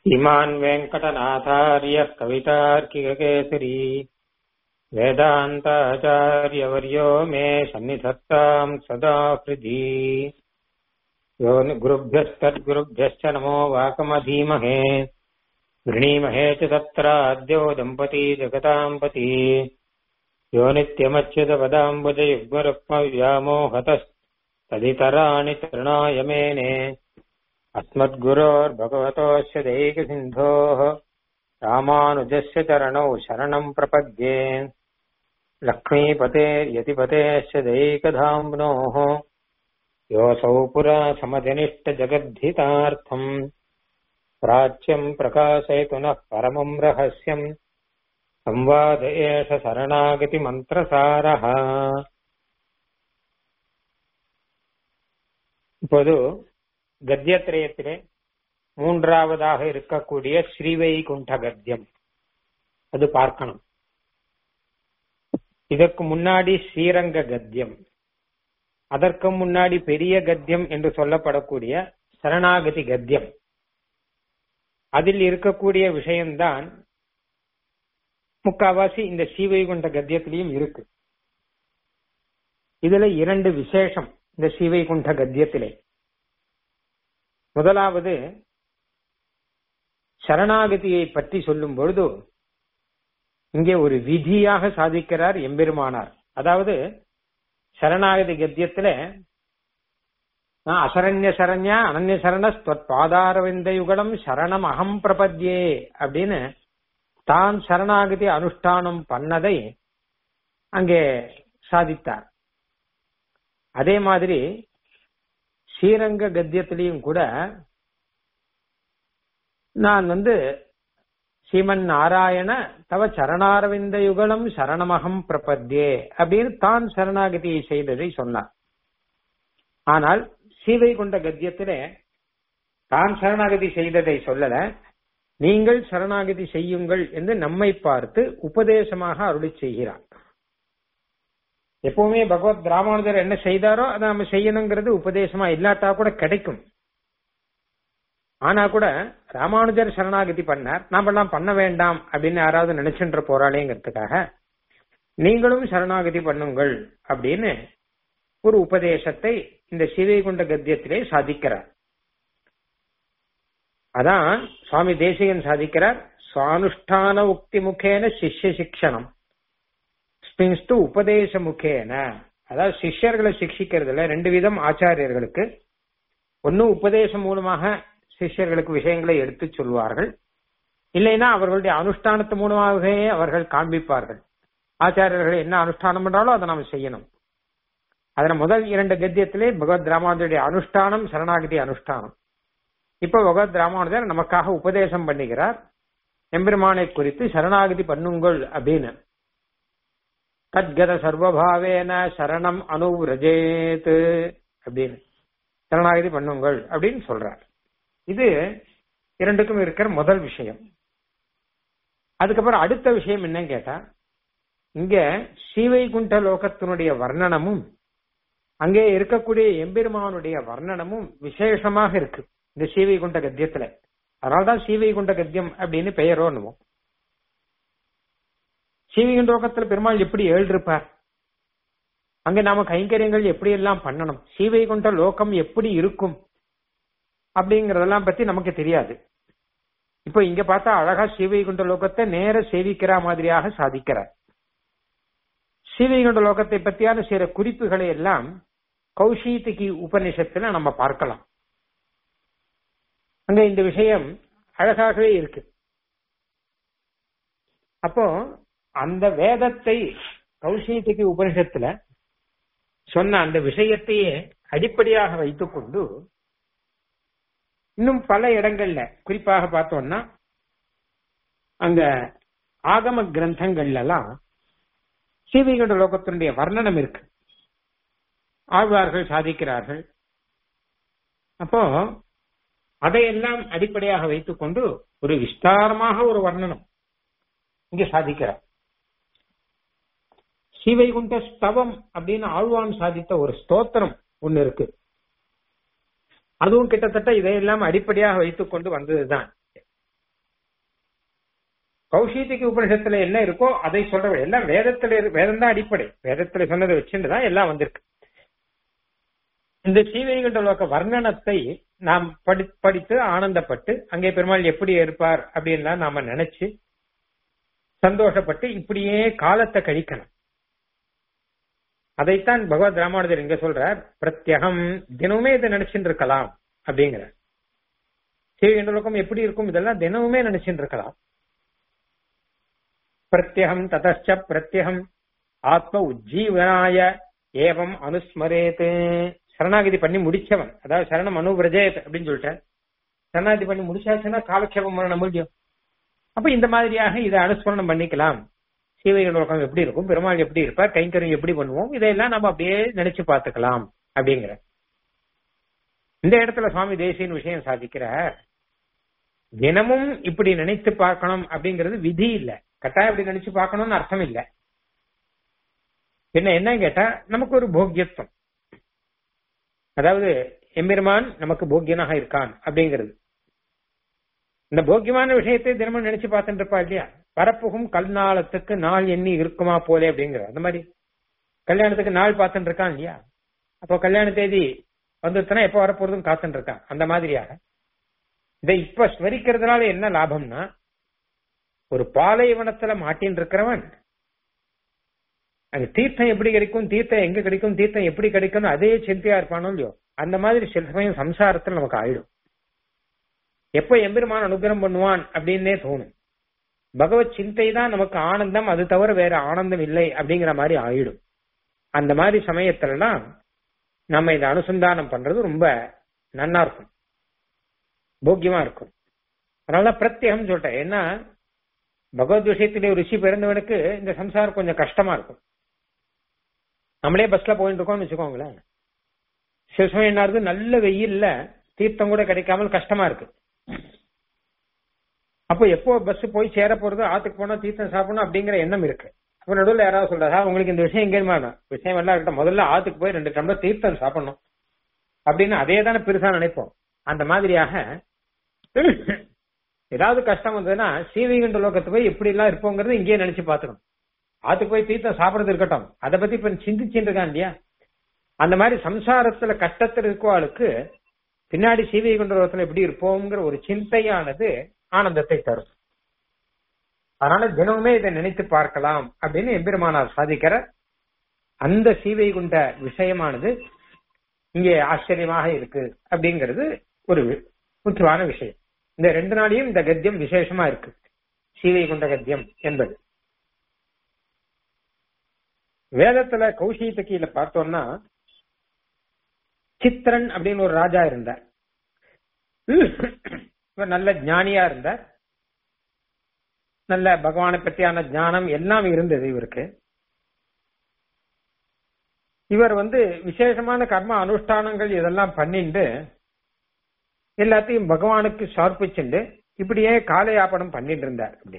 इमान् वेङ्कटनाथार्यः कवितार्किककेसरी वेदान्ताचार्यवर्यो मे सन्निधत्ताम् सदा हृदि यो गुरुभ्यस्तद्गुरुभ्यश्च नमो वाकमधीमहे गृणीमहे च तत्राद्यो दम्पती जगताम् पति यो नित्यमच्युतपदाम्बुजयुग्मरुक्मव्यामोहतस्तदितराणि तृणाय मेने अस्मद्गुरोर्भगवतोऽस्य दैकसिन्धोः रामानुजस्य चरणौ शरणम् प्रपद्ये लक्ष्मीपते यतिपतेश्च दैकधाम्नोः योऽसौ पुरा समधिनिष्टजगद्धितार्थम् प्राच्यम् प्रकाशयतु नः परमम् रहस्यम् संवाद एष சரணாகதிமந்திரசாரः இப்போது கத்தியத்திரயத்திலே மூன்றாவதாக இருக்கக்கூடிய ஸ்ரீவைகுண்ட கத்தியம் அது பார்க்கணும் இதற்கு முன்னாடி ஸ்ரீரங்க கத்தியம் அதற்கு முன்னாடி பெரிய கத்தியம் என்று சொல்லப்படக்கூடிய சரணாகதி கத்தியம் அதில் இருக்கக்கூடிய விஷயம்தான் முக்காவாசி இந்த ஸ்ரீவைகுண்ட கத்தியத்திலையும் இருக்கு இதுல இரண்டு விசேஷம் இந்த ஸ்ரீவைகுண்ட கத்தியத்திலே முதலாவது சரணாகதியை பற்றி சொல்லும் பொழுது இங்கே ஒரு விதியாக சாதிக்கிறார் எம்பெருமானார் அதாவது சரணாகதி கத்தியத்துல அசரண்ய சரண்யா அனன்ய சரண பாதாரவிந்த யுகலம் சரணம் அகம் பிரபத்யே அப்படின்னு தான் சரணாகதி அனுஷ்டானம் பண்ணதை அங்கே சாதித்தார் அதே மாதிரி ஸ்ரீரங்க கத்தியத்திலையும் கூட நான் வந்து ஸ்ரீமன் நாராயண தவ சரணாரவிந்த யுகலம் சரணமகம் பிரபத்யே அப்படின்னு தான் சரணாகதியை செய்ததை சொன்னார் ஆனால் சீவை கொண்ட கத்தியத்திலே தான் சரணாகதி செய்ததை சொல்லல நீங்கள் சரணாகதி செய்யுங்கள் என்று நம்மை பார்த்து உபதேசமாக அருளி செய்கிறார் எப்பவுமே பகவத் ராமானுஜர் என்ன செய்தாரோ அதை நம்ம செய்யணுங்கிறது உபதேசமா இல்லாட்டா கூட கிடைக்கும் ஆனா கூட ராமானுஜர் சரணாகதி பண்ணார் நாம எல்லாம் பண்ண வேண்டாம் அப்படின்னு யாராவது நினைச்சுன்ற போறாளேங்கிறதுக்காக நீங்களும் சரணாகதி பண்ணுங்கள் அப்படின்னு ஒரு உபதேசத்தை இந்த சிவைகுண்ட கத்தியத்திலே சாதிக்கிறார் அதான் சுவாமி தேசிகன் சாதிக்கிறார் சுவானுஷ்டான உக்தி முகேன சிஷ்ய சிக்ஷணம் ஸ்பின்ஸ்டு உபதேச முகேன அதாவது சிஷ்யர்களை சிக்ஷிக்கிறதுல ரெண்டு விதம் ஆச்சாரியர்களுக்கு ஒன்னு உபதேசம் மூலமாக சிஷ்யர்களுக்கு விஷயங்களை எடுத்து சொல்வார்கள் இல்லைன்னா அவர்களுடைய அனுஷ்டானத்து மூலமாகவே அவர்கள் காண்பிப்பார்கள் ஆச்சாரியர்கள் என்ன அனுஷ்டானம் பண்றாலோ அதை நாம் செய்யணும் அதுல முதல் இரண்டு கத்தியத்திலே பகவத் ராமானுஜருடைய அனுஷ்டானம் சரணாகதி அனுஷ்டானம் இப்ப பகவத் ராமானுஜர் நமக்காக உபதேசம் பண்ணுகிறார் எம்பெருமானை குறித்து சரணாகதி பண்ணுங்கள் அப்படின்னு தத்கத சர்வபாவேன சரணம் அனுரஜேத் அப்படின்னு சரணாகதி பண்ணுங்கள் அப்படின்னு சொல்றார் இது இரண்டுக்கும் இருக்கிற முதல் விஷயம் அதுக்கப்புறம் அடுத்த விஷயம் என்னன்னு கேட்டா இங்க ஸ்ரீவைகுண்ட லோகத்தினுடைய வர்ணனமும் அங்கே இருக்கக்கூடிய எம்பெருமானுடைய வர்ணனமும் விசேஷமாக இருக்கு இந்த ஸ்ரீவைகுண்ட கத்தியத்துல அதனால்தான் ஸ்ரீவைகுண்ட கத்தியம் அப்படின்னு பெயரோன்னுவோம் ஸ்ரீவைகுண்ட லோகத்துல பெருமாள் எப்படி எழுதிருப்பார் அங்க நாம கைங்கரியங்கள் எப்படி எல்லாம் பண்ணணும் ஸ்ரீவைகுண்ட லோகம் எப்படி இருக்கும் அப்படிங்கறதெல்லாம் பத்தி நமக்கு தெரியாது இப்போ இங்க பார்த்தா அழகா ஸ்ரீவைகுண்ட லோகத்தை நேர சேவிக்கிற மாதிரியாக சாதிக்கிறார் ஸ்ரீவைகுண்ட லோகத்தை பத்தியான சில குறிப்புகளை எல்லாம் கௌஷீதிக்கு உபநிஷத்துல நம்ம பார்க்கலாம் அங்க இந்த விஷயம் அழகாகவே இருக்கு அப்போ அந்த வேதத்தை கௌஷீதிக்கு உபனிஷத்துல சொன்ன அந்த விஷயத்தையே அடிப்படையாக வைத்துக்கொண்டு இன்னும் பல இடங்கள்ல குறிப்பாக பார்த்தோம்னா அங்க ஆகம கிரந்தங்கள்ல எல்லாம் சீவைகண்ட லோகத்தினுடைய வர்ணனம் இருக்கு ஆழ்வார்கள் சாதிக்கிறார்கள் அப்போ அதையெல்லாம் அடிப்படையாக வைத்துக்கொண்டு ஒரு விஸ்தாரமாக ஒரு வர்ணனம் இங்க சாதிக்கிறார் ஸ்ரீவைகுண்ட ஸ்தவம் அப்படின்னு ஆழ்வான் சாதித்த ஒரு ஸ்தோத்திரம் ஒன்னு இருக்கு அதுவும் கிட்டத்தட்ட இதையெல்லாம் அடிப்படையாக வைத்துக் கொண்டு வந்ததுதான் கௌஷித்திக்கு உபனிஷத்துல என்ன இருக்கோ அதை சொல்ற எல்லாம் வேதத்துல இரு- வேதம் தான் அடிப்படை வேதத்துல சொன்னதை வச்சுட்டு தான் எல்லாம் வந்திருக்கு இந்த சீவைகுண்ட லோக வர்ணனத்தை நாம் படி படித்து ஆனந்தப்பட்டு அங்கே பெருமாள் எப்படி இருப்பார் அப்படின்லாம் நாம நினைச்சு சந்தோஷப்பட்டு இப்படியே காலத்தை கழிக்கணும் அதைத்தான் பகவத் ராமானுஜர் இங்க சொல்றார் பிரத்யகம் தினமுமே இதை நினைச்சுட்டு இருக்கலாம் அப்படிங்கிற சீவைகுண்ட லோகம் எப்படி இருக்கும் இதெல்லாம் தினமுமே நினைச்சுட்டு இருக்கலாம் பிரத்யகம் ததச்ச பிரத்யகம் ஆத்ம உஜ்ஜீவனாய ஏவம் அனுஸ்மரேத் சரணாகதி பண்ணி முடிச்சவன் அதாவது சரணம் அனுபிரஜேத் அப்படின்னு சொல்லிட்டேன் சரணாகதி பண்ணி முடிச்சாச்சுன்னா காலக்ஷேபம் பண்ண முடியும் அப்ப இந்த மாதிரியாக இதை அனுஸ்மரணம் பண்ணிக்கலாம் சீவை லோகம் எப்படி இருக்கும் பெருமாள் எப்படி இருப்பார் கைங்கரியம் எப்படி பண்ணுவோம் இதையெல்லாம் நம்ம அப்படியே நினைச்சு பார்த்துக்கலாம் அப்படிங்கிற இந்த இடத்துல சுவாமி தேசியன் விஷயம் சாதிக்கிறார் தினமும் இப்படி நினைத்து பார்க்கணும் அப்படிங்கிறது விதி இல்ல கட்டாயம் இப்படி நினைச்சு பார்க்கணும்னு அர்த்தம் இல்ல என்ன என்ன கேட்டா நமக்கு ஒரு போக்கியத்துவம் அதாவது எம்பெருமான் நமக்கு போக்கியனாக இருக்கான் அப்படிங்கிறது இந்த போக்கியமான விஷயத்தை தினமும் நினைச்சு பார்த்துட்டு இருப்பா இல்லையா வரப்புகும் கல்நாளத்துக்கு நாள் எண்ணி இருக்குமா போலே அப்படிங்கிற அந்த மாதிரி கல்யாணத்துக்கு நாள் பார்த்துட்டு இருக்கான் இல்லையா அப்போ கல்யாண தேதி வந்துருச்சுன்னா எப்ப வரப்போறதும் காத்துட்டு இருக்கான் அந்த மாதிரியாக இதை இப்ப ஸ்மரிக்கிறதுனால என்ன லாபம்னா ஒரு பாலைவனத்துல மாட்டின்னு இருக்கிறவன் அங்க தீர்த்தம் எப்படி கிடைக்கும் தீர்த்தம் எங்க கிடைக்கும் தீர்த்தம் எப்படி கிடைக்கும் அதே சிந்தையா இருப்பானோ இல்லையோ அந்த மாதிரி சில சமயம் சம்சாரத்துல நமக்கு ஆயிடும் எப்ப எம்பெருமான் அனுகிரகம் பண்ணுவான் அப்படின்னே தோணும் பகவத் சிந்தை தான் நமக்கு ஆனந்தம் அது தவிர வேற ஆனந்தம் இல்லை அப்படிங்கிற மாதிரி ஆயிடும் அந்த மாதிரி சமயத்துலலாம் நம்ம இதை அனுசந்தானம் பண்றது ரொம்ப நன்னா இருக்கும் போக்கியமா இருக்கும் அதனால பிரத்யேகம் சொல்லிட்டேன் ஏன்னா பகவத் விஷயத்திலே ருசி பிறந்தவனுக்கு இந்த சம்சாரம் கொஞ்சம் கஷ்டமா இருக்கும் நம்மளே பஸ்ல போயிட்டு இருக்கோம்னு வச்சுக்கோங்களேன் சில சமயம் என்ன ஆகுது நல்ல வெயில்ல தீர்த்தம் கூட கிடைக்காமல் கஷ்டமா இருக்கு அப்போ எப்போ பஸ் போய் சேர போறது ஆத்துக்கு போனா தீர்த்தம் சாப்பிடணும் அப்படிங்கிற எண்ணம் இருக்கு அப்ப நடுவில் யாராவது சொல்றா உங்களுக்கு இந்த விஷயம் எங்கேயுமா விஷயம் எல்லாம் இருக்கட்டும் முதல்ல ஆத்துக்கு போய் ரெண்டு டம்ளர் தீர்த்தம் சாப்பிடணும் அப்படின்னு அதே தானே பெருசா நினைப்போம் அந்த மாதிரியாக ஏதாவது கஷ்டம் வந்ததுன்னா சீவிகண்ட லோகத்து போய் எப்படி எல்லாம் இருப்போங்கிறது இங்கேயே நினைச்சு பாத்துக்கணும் ஆத்துக்கு போய் தீர்த்தம் சாப்பிடறது இருக்கட்டும் அதை பத்தி இப்ப சிந்திச்சுட்டு இருக்கான் இல்லையா அந்த மாதிரி சம்சாரத்துல கஷ்டத்துல இருக்கவாளுக்கு பின்னாடி சீவிகண்ட லோகத்துல எப்படி இருப்போங்கிற ஒரு சிந்தையானது ஆனந்தத்தை தரும் அதனால தினமுமே இதை நினைத்து பார்க்கலாம் அப்படின்னு எம்பெருமானார் சாதிக்கிற அந்த சீவை குண்ட விஷயமானது இங்கே ஆச்சரியமாக இருக்கு அப்படிங்கிறது ஒரு முக்கியமான விஷயம் இந்த ரெண்டு நாளையும் இந்த கத்தியம் விசேஷமா இருக்கு சீவை குண்ட கத்தியம் என்பது வேதத்துல கௌஷிகீல பார்த்தோம்னா சித்திரன் அப்படின்னு ஒரு ராஜா இருந்தார் இவர் நல்ல ஞானியா இருந்தார் நல்ல பகவானை பற்றியான ஞானம் எல்லாம் இருந்தது இவருக்கு இவர் வந்து விசேஷமான கர்ம அனுஷ்டானங்கள் இதெல்லாம் பண்ணிட்டு எல்லாத்தையும் பகவானுக்கு சமர்ப்பிச்சுண்டு இப்படியே காலயாபனம் பண்ணிட்டு இருந்தார் அப்படி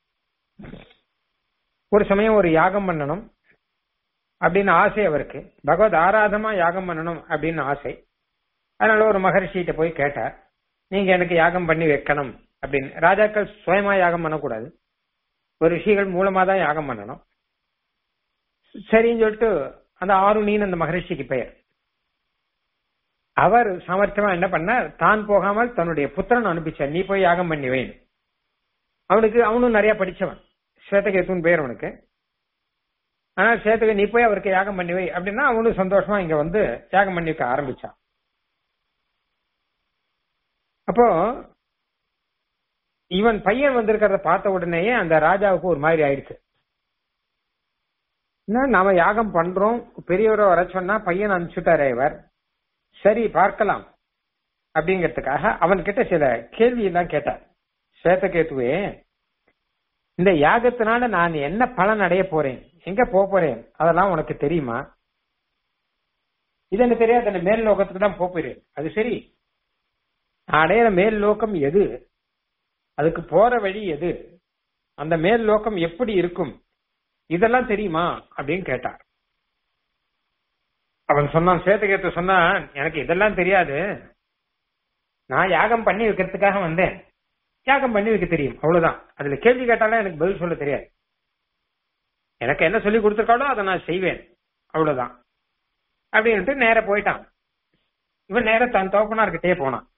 ஒரு சமயம் ஒரு யாகம் பண்ணணும் அப்படின்னு ஆசை அவருக்கு பகவத் ஆராதமா யாகம் பண்ணணும் அப்படின்னு ஆசை அதனால ஒரு மகர்ஷிகிட்ட போய் கேட்டார் நீங்க எனக்கு யாகம் பண்ணி வைக்கணும் அப்படின்னு ராஜாக்கள் சுயமா யாகம் பண்ணக்கூடாது ஒரு ரிஷிகள் மூலமா தான் யாகம் பண்ணணும் சரின்னு சொல்லிட்டு அந்த ஆருணின்னு அந்த மகரிஷிக்கு பெயர் அவர் சாமர்த்தியமா என்ன பண்ணார் தான் போகாமல் தன்னுடைய புத்திரன் அனுப்பிச்சார் நீ போய் யாகம் பண்ணி வைன்னு அவனுக்கு அவனும் நிறைய படிச்சவன் ஸ்வேதகேத்துன்னு பேர் அவனுக்கு ஆனா சேத்துக்கு நீ போய் அவருக்கு யாகம் பண்ணி வை அப்படின்னா அவனும் சந்தோஷமா இங்க வந்து யாகம் பண்ணி வைக்க ஆரம்பிச்சான் அப்போ இவன் பையன் வந்திருக்கிறத பார்த்த உடனேயே அந்த ராஜாவுக்கு ஒரு மாதிரி ஆயிடுச்சு என்ன நாம யாகம் பண்றோம் பெரியவரை வர சொன்னா பையன் அனுப்பிச்சுட்டாரே இவர் சரி பார்க்கலாம் அப்படிங்கிறதுக்காக அவன் கிட்ட சில கேள்வி எல்லாம் கேட்டார் சேத்தகேத்துவே இந்த யாகத்தினால நான் என்ன பலன் அடைய போறேன் எங்க போக போறேன் அதெல்லாம் உனக்கு தெரியுமா இது எனக்கு தெரியாது அந்த மேல் லோகத்துக்கு தான் போறேன் அது சரி நான் அடையிற மேல் லோகம் எது அதுக்கு போற வழி எது அந்த மேல் லோகம் எப்படி இருக்கும் இதெல்லாம் தெரியுமா அப்படின்னு கேட்டார் அவன் சொன்னான் சேத்தகேத்து சொன்னான் எனக்கு இதெல்லாம் தெரியாது நான் யாகம் பண்ணி வைக்கிறதுக்காக வந்தேன் யாகம் பண்ணி வைக்க தெரியும் அவ்வளவுதான் அதுல கேள்வி கேட்டாலும் எனக்கு பதில் சொல்ல தெரியாது எனக்கு என்ன சொல்லி கொடுத்துருக்காளோ அதை நான் செய்வேன் அவ்வளவுதான் அப்படின்ட்டு நேர போயிட்டான் இவன் நேர தன் தோப்பனார்கிட்டே போனான்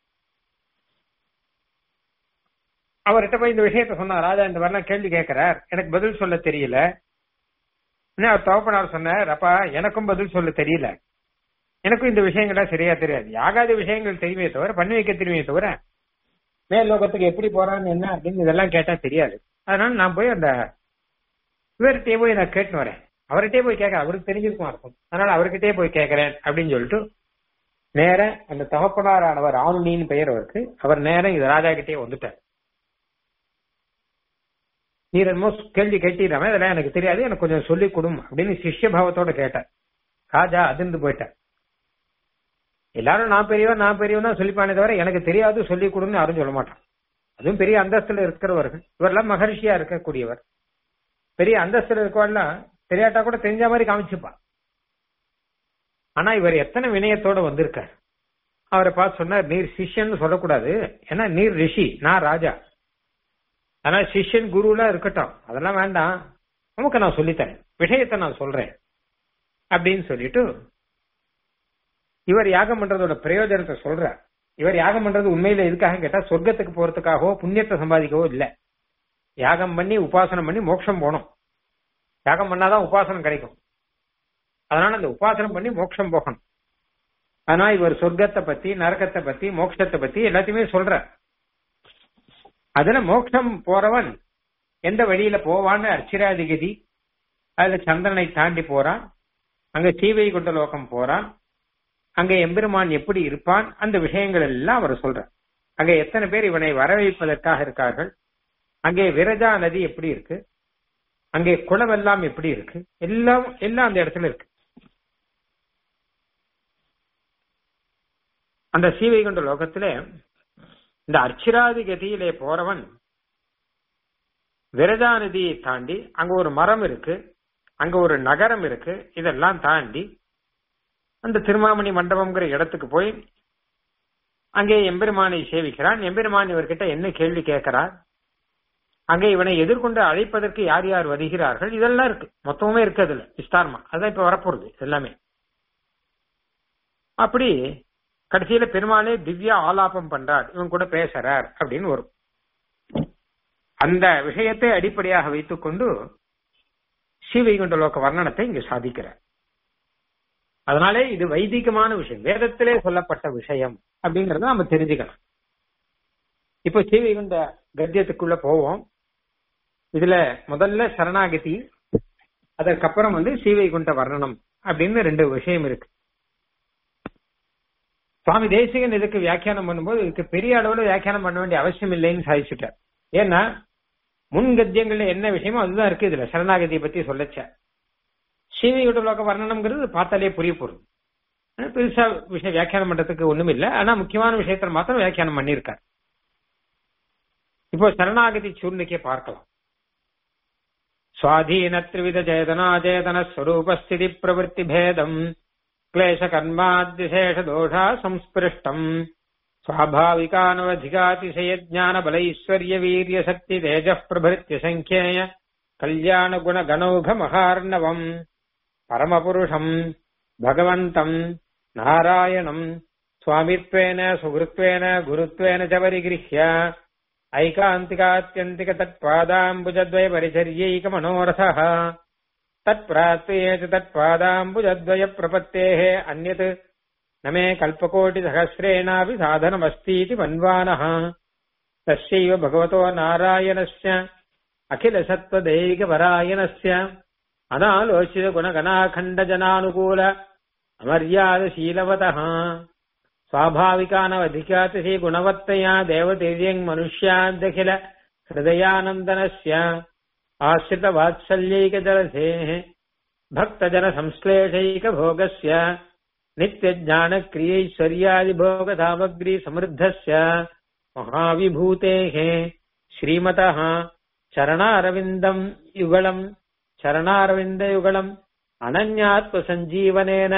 அவர்கிட்ட போய் இந்த விஷயத்த சொன்னா ராஜா இந்த மாதிரிலாம் கேள்வி கேட்கிறார் எனக்கு பதில் சொல்ல தெரியல இன்னும் அவர் தோப்பனார் சொன்னார் அப்பா எனக்கும் பதில் சொல்ல தெரியல எனக்கும் இந்த விஷயங்கள்லாம் சரியா தெரியாது யாகாத விஷயங்கள் தெரியுமே தவிர பண்ணி வைக்க தெரியுமே தவிர மேல் லோகத்துக்கு எப்படி போறான்னு என்ன அப்படின்னு இதெல்லாம் கேட்டா தெரியாது அதனால நான் போய் அந்த இவர்கிட்டயே போய் நான் கேட்டுன்னு வரேன் அவர்கிட்டயே போய் கேட்க அவருக்கு தெரிஞ்சிருக்குமா இருக்கும் அதனால அவர்கிட்டயே போய் கேட்கறேன் அப்படின்னு சொல்லிட்டு நேர அந்த தகப்பனாரானவர் ஆளுனின்னு பெயர் அவருக்கு அவர் நேரம் இது ராஜா கிட்டே வந்துட்டார் நீர் என்னமோ கேள்வி கேட்டிடாம இதெல்லாம் எனக்கு தெரியாது எனக்கு கொஞ்சம் சொல்லிக் கொடும் அப்படின்னு சிஷ்ய பாவத்தோட கேட்டார் ராஜா அதிர்ந்து போயிட்டார் எல்லாரும் நான் பெரியவன் நான் பெரியவன் தான் சொல்லிப்பானே தவிர எனக்கு தெரியாது சொல்லிக் கொடுன்னு யாரும் சொல்ல மாட்டான் அதுவும் பெரிய அந்தஸ்துல இருக்கிறவர்கள் இவரெல்லாம் மகர்ஷியா இருக்கக்கூடியவர் பெரிய அந்தஸ்துல இருக்கவெல்லாம் தெரியாட்டா கூட தெரிஞ்ச மாதிரி காமிச்சுப்பா ஆனா இவர் எத்தனை வினயத்தோட வந்திருக்கார் அவரை பார்த்து சொன்னார் நீர் சிஷ்யன்னு சொல்லக்கூடாது ஏன்னா நீர் ரிஷி நான் ராஜா ஆனா சிஷ்யன் குருலாம் இருக்கட்டும் அதெல்லாம் வேண்டாம் நமக்கு நான் சொல்லித்தரேன் விஷயத்தை நான் சொல்றேன் அப்படின்னு சொல்லிட்டு இவர் யாகம் பண்றதோட பிரயோஜனத்தை சொல்றார் இவர் யாகம் பண்றது உண்மையில எதுக்காக கேட்டா சொர்க்கத்துக்கு போறதுக்காகவோ புண்ணியத்தை சம்பாதிக்கவோ இல்ல யாகம் பண்ணி உபாசனம் பண்ணி மோட்சம் போகணும் யாகம் பண்ணாதான் உபாசனம் கிடைக்கும் அதனால அந்த உபாசனம் பண்ணி மோட்சம் போகணும் ஆனா இவர் சொர்க்கத்தை பத்தி நரகத்தை பத்தி மோட்சத்தை பத்தி எல்லாத்தையுமே சொல்ற அதுல மோட்சம் போறவன் எந்த வழியில போவான்னு அர்ச்சிராதிகதி அதுல சந்திரனை தாண்டி போறான் அங்க சீவை கொண்ட லோகம் போறான் அங்க எம்பெருமான் எப்படி இருப்பான் அந்த விஷயங்கள் எல்லாம் அவர் சொல்றார் அங்க எத்தனை பேர் இவனை வரவைப்பதற்காக இருக்கார்கள் அங்கே விரஜா நதி எப்படி இருக்கு அங்கே குளமெல்லாம் எப்படி இருக்கு எல்லாம் எல்லாம் அந்த இடத்துல இருக்கு அந்த சீவை கொண்ட லோகத்துல இந்த அர்ச்சிராதி கதியிலே போறவன் விரஜா நதியை தாண்டி அங்க ஒரு மரம் இருக்கு அங்க ஒரு நகரம் இருக்கு இதெல்லாம் தாண்டி அந்த திருமாமணி மண்டபம்ங்கிற இடத்துக்கு போய் அங்கே எம்பெருமானை சேவிக்கிறான் எம்பெருமான் இவர்கிட்ட என்ன கேள்வி கேட்கிறார் அங்கே இவனை எதிர்கொண்டு அழைப்பதற்கு யார் யார் வருகிறார்கள் இதெல்லாம் இருக்கு மொத்தமுமே இருக்கு அதுல விஸ்தாரமா அதான் இப்ப வரப்போறது எல்லாமே அப்படி கடைசியில பெருமாளே திவ்யா ஆலாபம் பண்றார் இவன் கூட பேசுறார் அப்படின்னு வரும் அந்த விஷயத்தை அடிப்படையாக வைத்துக்கொண்டு ஸ்ரீவைகுண்ட லோக வர்ணனத்தை இங்கு சாதிக்கிறார் அதனாலே இது வைதிகமான விஷயம் வேதத்திலே சொல்லப்பட்ட விஷயம் அப்படிங்கறத நம்ம தெரிஞ்சுக்கலாம் இப்போ ஸ்ரீவைகுண்ட கத்தியத்துக்குள்ள போவோம் இதுல முதல்ல சரணாகதி அதற்கப்புறம் வந்து ஸ்ரீவைகுண்ட வர்ணனம் அப்படின்னு ரெண்டு விஷயம் இருக்கு சுவாமி தேசிகன் இதுக்கு வியாக்கியானம் பண்ணும்போது இதுக்கு பெரிய அளவுல வியாக்கியானம் பண்ண வேண்டிய அவசியம் இல்லைன்னு சாதிச்சுட்டார் ஏன்னா முன் கத்தியங்கள்ல என்ன விஷயமோ அதுதான் இருக்கு இதுல சரணாகதியை பத்தி சொல்லச்ச ஸ்ரீவியுட லோக வர்ணனம்ங்கிறது பார்த்தாலே புரிய போறது பெருசா விஷயம் வியாக்கியானம் பண்றதுக்கு ஒண்ணும் இல்ல ஆனா முக்கியமான விஷயத்துல மாத்திரம் வியாக்கியானம் பண்ணியிருக்கார் இப்போ சரணாகதி சூழ்நிலைக்கே பார்க்கலாம் சுவாதீன திரிவித சேதனா சேதன ஸ்வரூபஸ்திதி பிரவருத்தி பேதம் क्लेश कर्माद्यशेष दोषा संस्पृष्टम् स्वाभाविकानवधिकातिशय ज्ञान बलैश्वर्य वीर्य शक्ति तेजः प्रभृत्य सङ्ख्येय कल्याण गुण गणौघ महार्णवम् परमपुरुषम् भगवन्तम् नारायणम् स्वामित्वेन सुहृत्वेन गुरुत्वेन च परिगृह्य ऐकान्तिकात्यन्तिक तत्पादाम्बुजद्वय परिचर्यैकमनोरथः तत्प्राप्येत तत्पादाम्बुजद्वय प्रपत्तेः अन्यत् न मे कल्पकोटिसहस्रेणापि साधनमस्तीति मन्वानः तस्यैव भगवतो नारायणस्य अखिलसत्त्वदैकपरायणस्य अनालोचितगुणगणाखण्डजनानुकूल अमर्यादशीलवतः स्वाभाविकानवधिकातिशि गुणवत्तया देवतीर्यङ् मनुष्याद्यखिल हृदयानन्दनस्य आश्रितवात्सल्यैकजलधेः भक्तजनसंश्लेषैकभोगस्य नित्यज्ञानक्रियैश्वर्यादिभोगसामग्री महाविभूतेः श्रीमतः चरणारविन्दम् युगलम् चरणारविन्दयुगलम् अनन्यात्मसञ्जीवनेन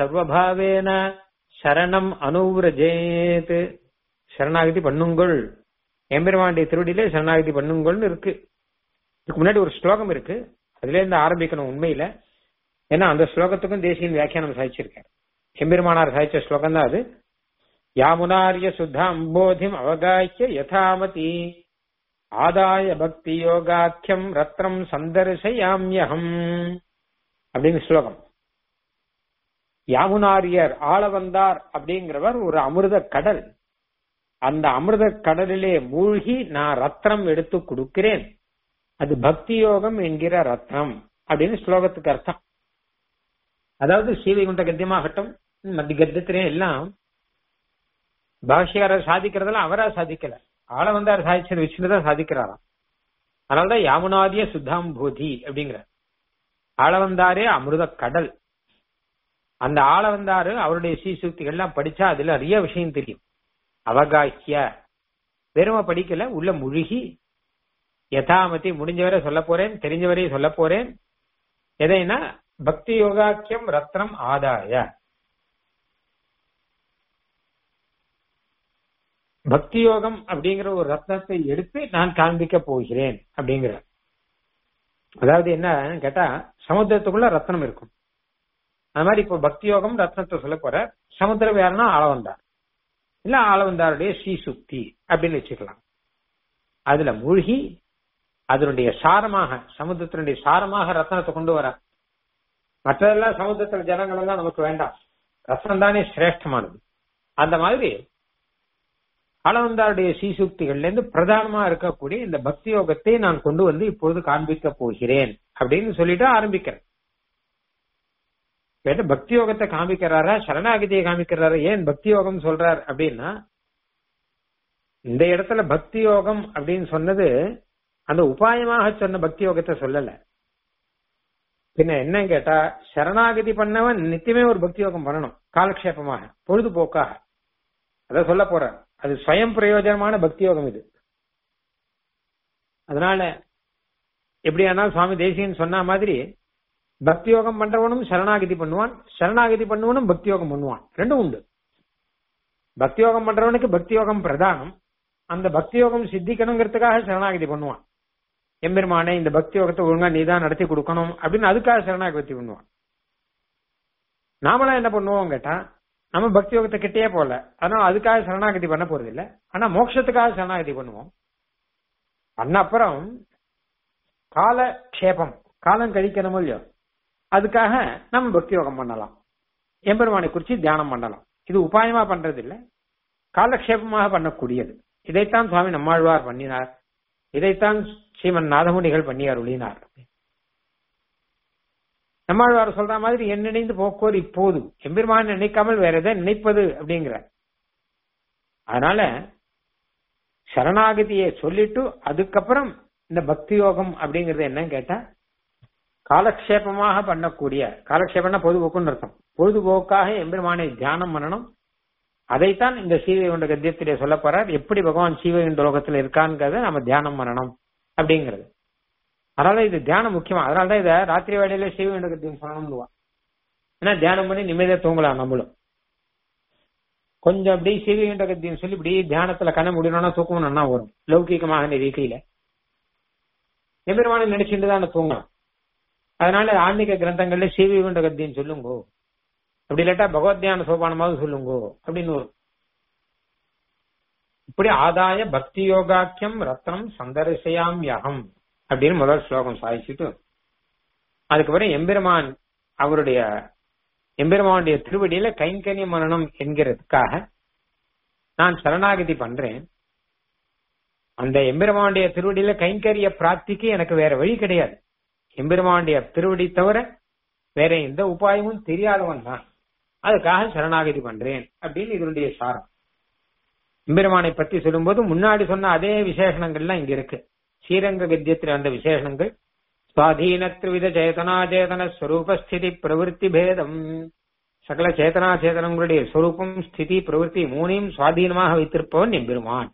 तद्गतसर्वभावेन சரணம் அனுவிரஜேத் சரணாகதி பண்ணுங்கள் எம்பெருமானுடைய திருவடியிலே சரணாகதி பண்ணுங்கள்னு இருக்கு இதுக்கு முன்னாடி ஒரு ஸ்லோகம் இருக்கு அதுல இருந்து ஆரம்பிக்கணும் உண்மையில ஏன்னா அந்த ஸ்லோகத்துக்கும் தேசியின் வியாக்கியானம் சாதிச்சிருக்காரு எம்பெருமானார் சாதிச்ச ஸ்லோகம் தான் அது யாமுனாரிய சுத்தாம்போதிம் அவகாய்ய யதாமதி ஆதாய பக்தி யோகாக்கியம் ரத்னம் சந்தர்சயாமியகம் அப்படின்னு ஸ்லோகம் யாமுனாரியர் ஆள வந்தார் அப்படிங்கிறவர் ஒரு அமிர்த கடல் அந்த அமிர்த கடலிலே மூழ்கி நான் ரத்னம் எடுத்து கொடுக்கிறேன் அது பக்தி யோகம் என்கிற ரத்னம் அப்படின்னு ஸ்லோகத்துக்கு அர்த்தம் அதாவது சீவைகுண்ட கத்தியமாகட்டும் மத்திய கத்தியத்திலே எல்லாம் பாஷ்யக்காரர் சாதிக்கிறதெல்லாம் அவரா சாதிக்கல ஆள வந்தார் சாதிச்சது வச்சுதான் சாதிக்கிறாராம் அதனாலதான் யாமுனாதிய சுத்தாம்பூதி அப்படிங்கிற ஆள வந்தாரே அமிர்த கடல் அந்த ஆள வந்தாரு அவருடைய சீசுக்திகள்லாம் படிச்சா அதுல நிறைய விஷயம் தெரியும் அவகாக்கிய வெறும படிக்கல உள்ள முழுகி யதாமதி முடிஞ்சவரை சொல்ல போறேன் தெரிஞ்சவரையும் சொல்ல போறேன் எதைனா பக்தி யோகாக்கியம் ரத்னம் ஆதாய பக்தி யோகம் அப்படிங்கிற ஒரு ரத்னத்தை எடுத்து நான் காண்பிக்க போகிறேன் அப்படிங்கிற அதாவது என்ன கேட்டா சமுத்திரத்துக்குள்ள ரத்னம் இருக்கும் அது மாதிரி இப்போ பக்தி யோகம் ரத்னத்தை சொல்ல போற சமுத்திரம் யாருன்னா ஆளவந்தார் இல்ல ஆளவந்தாருடைய ஸ்ரீசுக்தி அப்படின்னு வச்சுக்கலாம் அதுல மூழ்கி அதனுடைய சாரமாக சமுத்திரத்தினுடைய சாரமாக ரத்னத்தை கொண்டு வர மற்றதெல்லாம் சமுத்திரத்துல ஜனங்கள் எல்லாம் நமக்கு வேண்டாம் ரத்னம் தானே சிரேஷ்டமானது அந்த மாதிரி அளவந்தாருடைய சீசுக்திகள்ல இருந்து பிரதானமா இருக்கக்கூடிய இந்த பக்தி யோகத்தை நான் கொண்டு வந்து இப்பொழுது காண்பிக்க போகிறேன் அப்படின்னு சொல்லிட்டு ஆரம்பிக்கிறேன் கேட்ட பக்தி யோகத்தை காமிக்கிறாரா சரணாகதியை காமிக்கிறாரா ஏன் பக்தி யோகம் சொல்றார் அப்படின்னா இந்த இடத்துல பக்தி யோகம் அப்படின்னு சொன்னது அந்த உபாயமாக சொன்ன பக்தி யோகத்தை சொல்லல பின்ன என்ன கேட்டா சரணாகதி பண்ணவன் நித்தியமே ஒரு பக்தி யோகம் பண்ணணும் காலக்ஷேபமாக பொழுதுபோக்காக அத சொல்ல போற அது ஸ்வயம் பிரயோஜனமான பக்தி யோகம் இது அதனால எப்படியானா சுவாமி தேசியன் சொன்ன மாதிரி பக்தி யோகம் பண்றவனும் சரணாகதி பண்ணுவான் சரணாகதி பண்ணுவனும் பக்தி யோகம் பண்ணுவான் ரெண்டும் உண்டு பக்தி யோகம் பண்றவனுக்கு பக்தி யோகம் பிரதானம் அந்த பக்தி யோகம் சித்திக்கணுங்கிறதுக்காக சரணாகதி பண்ணுவான் எம்பெருமானே இந்த பக்தி யோகத்தை ஒழுங்கா நீதான் நடத்தி கொடுக்கணும் அப்படின்னு அதுக்காக சரணாகதி பண்ணுவான் நாமளாம் என்ன பண்ணுவோம் கேட்டா நம்ம பக்தி யோகத்தை கிட்டே போல அதனால அதுக்காக சரணாகதி பண்ண போறது இல்ல ஆனா மோட்சத்துக்காக சரணாகதி பண்ணுவோம் பண்ண அப்புறம் கால க்ஷேபம் காலம் கழிக்கணும் இல்லையோ அதுக்காக நம்ம பக்தி யோகம் பண்ணலாம் எம்பெருமானை குறிச்சு தியானம் பண்ணலாம் இது உபாயமா பண்றது இல்ல காலக்ஷேபமாக பண்ணக்கூடியது இதைத்தான் சுவாமி நம்மாழ்வார் பண்ணினார் இதைத்தான் ஸ்ரீமன் நாதமுனிகள் பண்ணி அருளினார் நம்மாழ்வார் சொல்ற மாதிரி என் நினைந்து போக்குவது இப்போது எம்பெருமான் நினைக்காமல் வேற எதை நினைப்பது அப்படிங்கிற அதனால சரணாகதியை சொல்லிட்டு அதுக்கப்புறம் இந்த பக்தி யோகம் அப்படிங்கறது என்னன்னு கேட்டா காலக்ஷேபமாக பண்ணக்கூடிய காலக்ஷேபம்னா பொதுபோக்குன்னு அர்த்தம் பொழுதுபோக்காக எம்பெருமானை தியானம் பண்ணணும் அதைத்தான் இந்த சீவைகுண்ட கத்தியத்திலே சொல்ல போறார் எப்படி பகவான் சீவைகுண்ட லோகத்துல இருக்கான்ங்கிறத நம்ம தியானம் பண்ணணும் அப்படிங்கிறது அதனால இது தியானம் முக்கியமா அதனாலதான் இதை ராத்திரி வேலையில சீவைகுண்ட கத்தியம் சொல்லணும்னுவா ஏன்னா தியானம் பண்ணி நிம்மதியா தூங்கலாம் நம்மளும் கொஞ்சம் அப்படியே சீவைகுண்ட கத்தியம் சொல்லி இப்படி தியானத்துல கண்ண முடியணும்னா தூக்கம் நல்லா வரும் லௌகிகமாக நிதிக்கையில எம்பெருமானை நினைச்சுட்டு தான் தூங்கலாம் அதனால ஆன்மீக கிரந்தங்கள்ல சீவைகுண்ட கத்தியம் சொல்லுங்கோ அப்படி இல்லாட்டா பகவத்யான சோபானமாவது சொல்லுங்கோ அப்படின்னு வரும் இப்படி ஆதாய பக்தி யோகாக்கியம் ரத்னம் சந்தரிசையாம் யகம் அப்படின்னு முதல் ஸ்லோகம் சாதிச்சுட்டு அதுக்கப்புறம் எம்பெருமான் அவருடைய எம்பெருமானுடைய திருவடியில கைங்கரிய மரணம் என்கிறதுக்காக நான் சரணாகதி பண்றேன் அந்த எம்பெருமானுடைய திருவடியில கைங்கரிய பிராப்திக்கு எனக்கு வேற வழி கிடையாது எம்பெருமானுடைய திருவடி தவிர வேற எந்த உபாயமும் தெரியாதவன் தான் அதுக்காக சரணாகதி பண்றேன் அப்படின்னு இதனுடைய சாரம் எம்பெருமானை பற்றி சொல்லும்போது முன்னாடி சொன்ன அதே விசேஷணங்கள்லாம் இங்க இருக்கு ஸ்ரீரங்க கத்தியத்தில் வந்த விசேஷணங்கள் சுவாதீன திரிவித சேதனாச்சேதன ஸ்வரூபஸ்திதி பிரவருத்தி பேதம் சகல சேதனா சேதனங்களுடைய ஸ்வரூபம் ஸ்திதி பிரவருத்தி மூணையும் சுவாதீனமாக வைத்திருப்பவன் எம்பெருமான்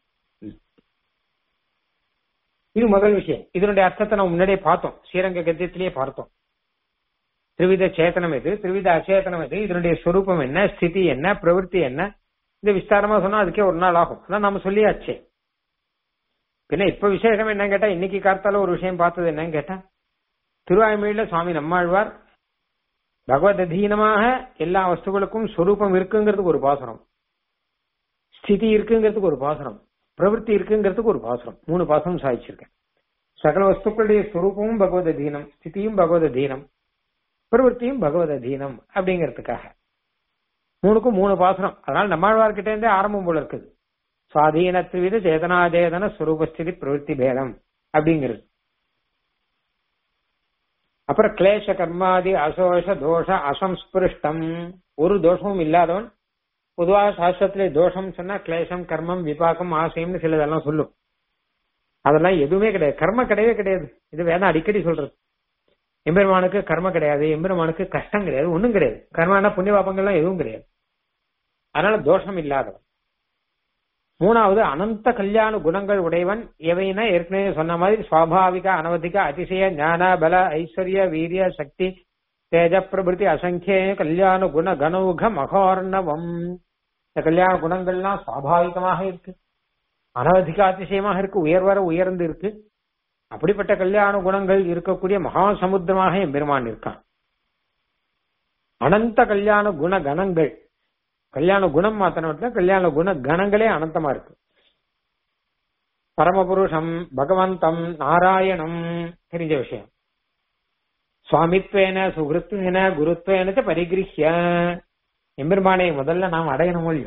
இது முதல் விஷயம் இதனுடைய அர்த்தத்தை நம்ம முன்னாடியே பார்த்தோம் ஸ்ரீரங்க கத்தியத்திலேயே பார்த்தோம் திரிவித சேத்தனம் எது திரிவித அச்சேதனம் எது இதனுடைய ஸ்வரூபம் என்ன ஸ்திதி என்ன பிரவருத்தி என்ன இது விஸ்தாரமா சொன்னா அதுக்கே ஒரு நாள் ஆகும் அதான் நம்ம சொல்லியாச்சே பின்ன இப்ப விசேஷம் என்னன்னு கேட்டா இன்னைக்கு கார்த்தால ஒரு விஷயம் பார்த்தது என்னன்னு கேட்டா திருவாய்மொழியில சுவாமி நம்மாழ்வார் பகவத் அதீனமாக எல்லா வஸ்துகளுக்கும் ஸ்வரூபம் இருக்குங்கிறதுக்கு ஒரு பாசுரம் ஸ்திதி இருக்குங்கிறதுக்கு ஒரு பாசுரம் பிரவൃத்தி இருக்குங்கிறதுக்கு ஒரு பாசுரம் மூணு பாசுரம் சாதிச்சிருக்கேன் சகல வஸ்துக்களுடைய ஸ்வரூபமும் பகவத் அதீனம் ஸ்திதியும் பகவத் அதீனம் பிரவൃத்தியும் பகவத் அதீனம் அப்படிங்கிறதுக்காக மூணுக்கும் மூணு பாசுரம் அதனால நம்மாழ்வார்கிட்ட இருந்தே ஆரம்பம் போல இருக்குது சுவாதீன திரிவித சேதனாதேதன ஸ்வரூபஸ்திதி பிரவೃத்தி பேதம் அப்படிங்கிறது அப்புறம் கிளேச கர்மாதி அசோஷ தோஷ அசம்ஸ்பிருஷ்டம் ஒரு தோஷமும் இல்லாதவன் பொதுவாக சாஸ்திரத்திலே தோஷம் சொன்னா கிளேசம் கர்மம் விபாகம் ஆசையம்னு சிலதெல்லாம் சொல்லும் அதெல்லாம் எதுவுமே கிடையாது கர்ம கிடையவே கிடையாது இது வேணா அடிக்கடி சொல்றது எம்பெருமானுக்கு கர்ம கிடையாது எம்பெருமானுக்கு கஷ்டம் கிடையாது ஒண்ணும் கிடையாது கர்மானா புண்ணிய பாபங்கள்லாம் எதுவும் கிடையாது அதனால தோஷம் இல்லாதவன் மூணாவது அனந்த கல்யாண குணங்கள் உடையவன் எவைனா ஏற்கனவே சொன்ன மாதிரி சுவாபாவிக அனவதிக அதிசய ஞான பல ஐஸ்வர்ய வீரிய சக்தி தேஜ பிரபிருதி அசங்கிய கல்யாண குண கனௌக மகோர்ணவம் இந்த கல்யாண குணங்கள்லாம் சுவாபாவிகமாக இருக்கு அனவதிக அதிசயமாக இருக்கு உயர்வர உயர்ந்து இருக்கு அப்படிப்பட்ட கல்யாண குணங்கள் இருக்கக்கூடிய மகா சமுத்திரமாக எம்பெருமான் இருக்கான் அனந்த கல்யாண குண கணங்கள் கல்யாண குணம் மாத்திரம் கல்யாண குண கணங்களே அனந்தமா இருக்கு பரமபுருஷம் பகவந்தம் நாராயணம் தெரிஞ்ச விஷயம் சுவாமித்வேன சுகிருத்வேன குருத்வேன பரிகிருஹ்ய எம்பெருமானை முதல்ல நாம் அடையணும் இல்லையோ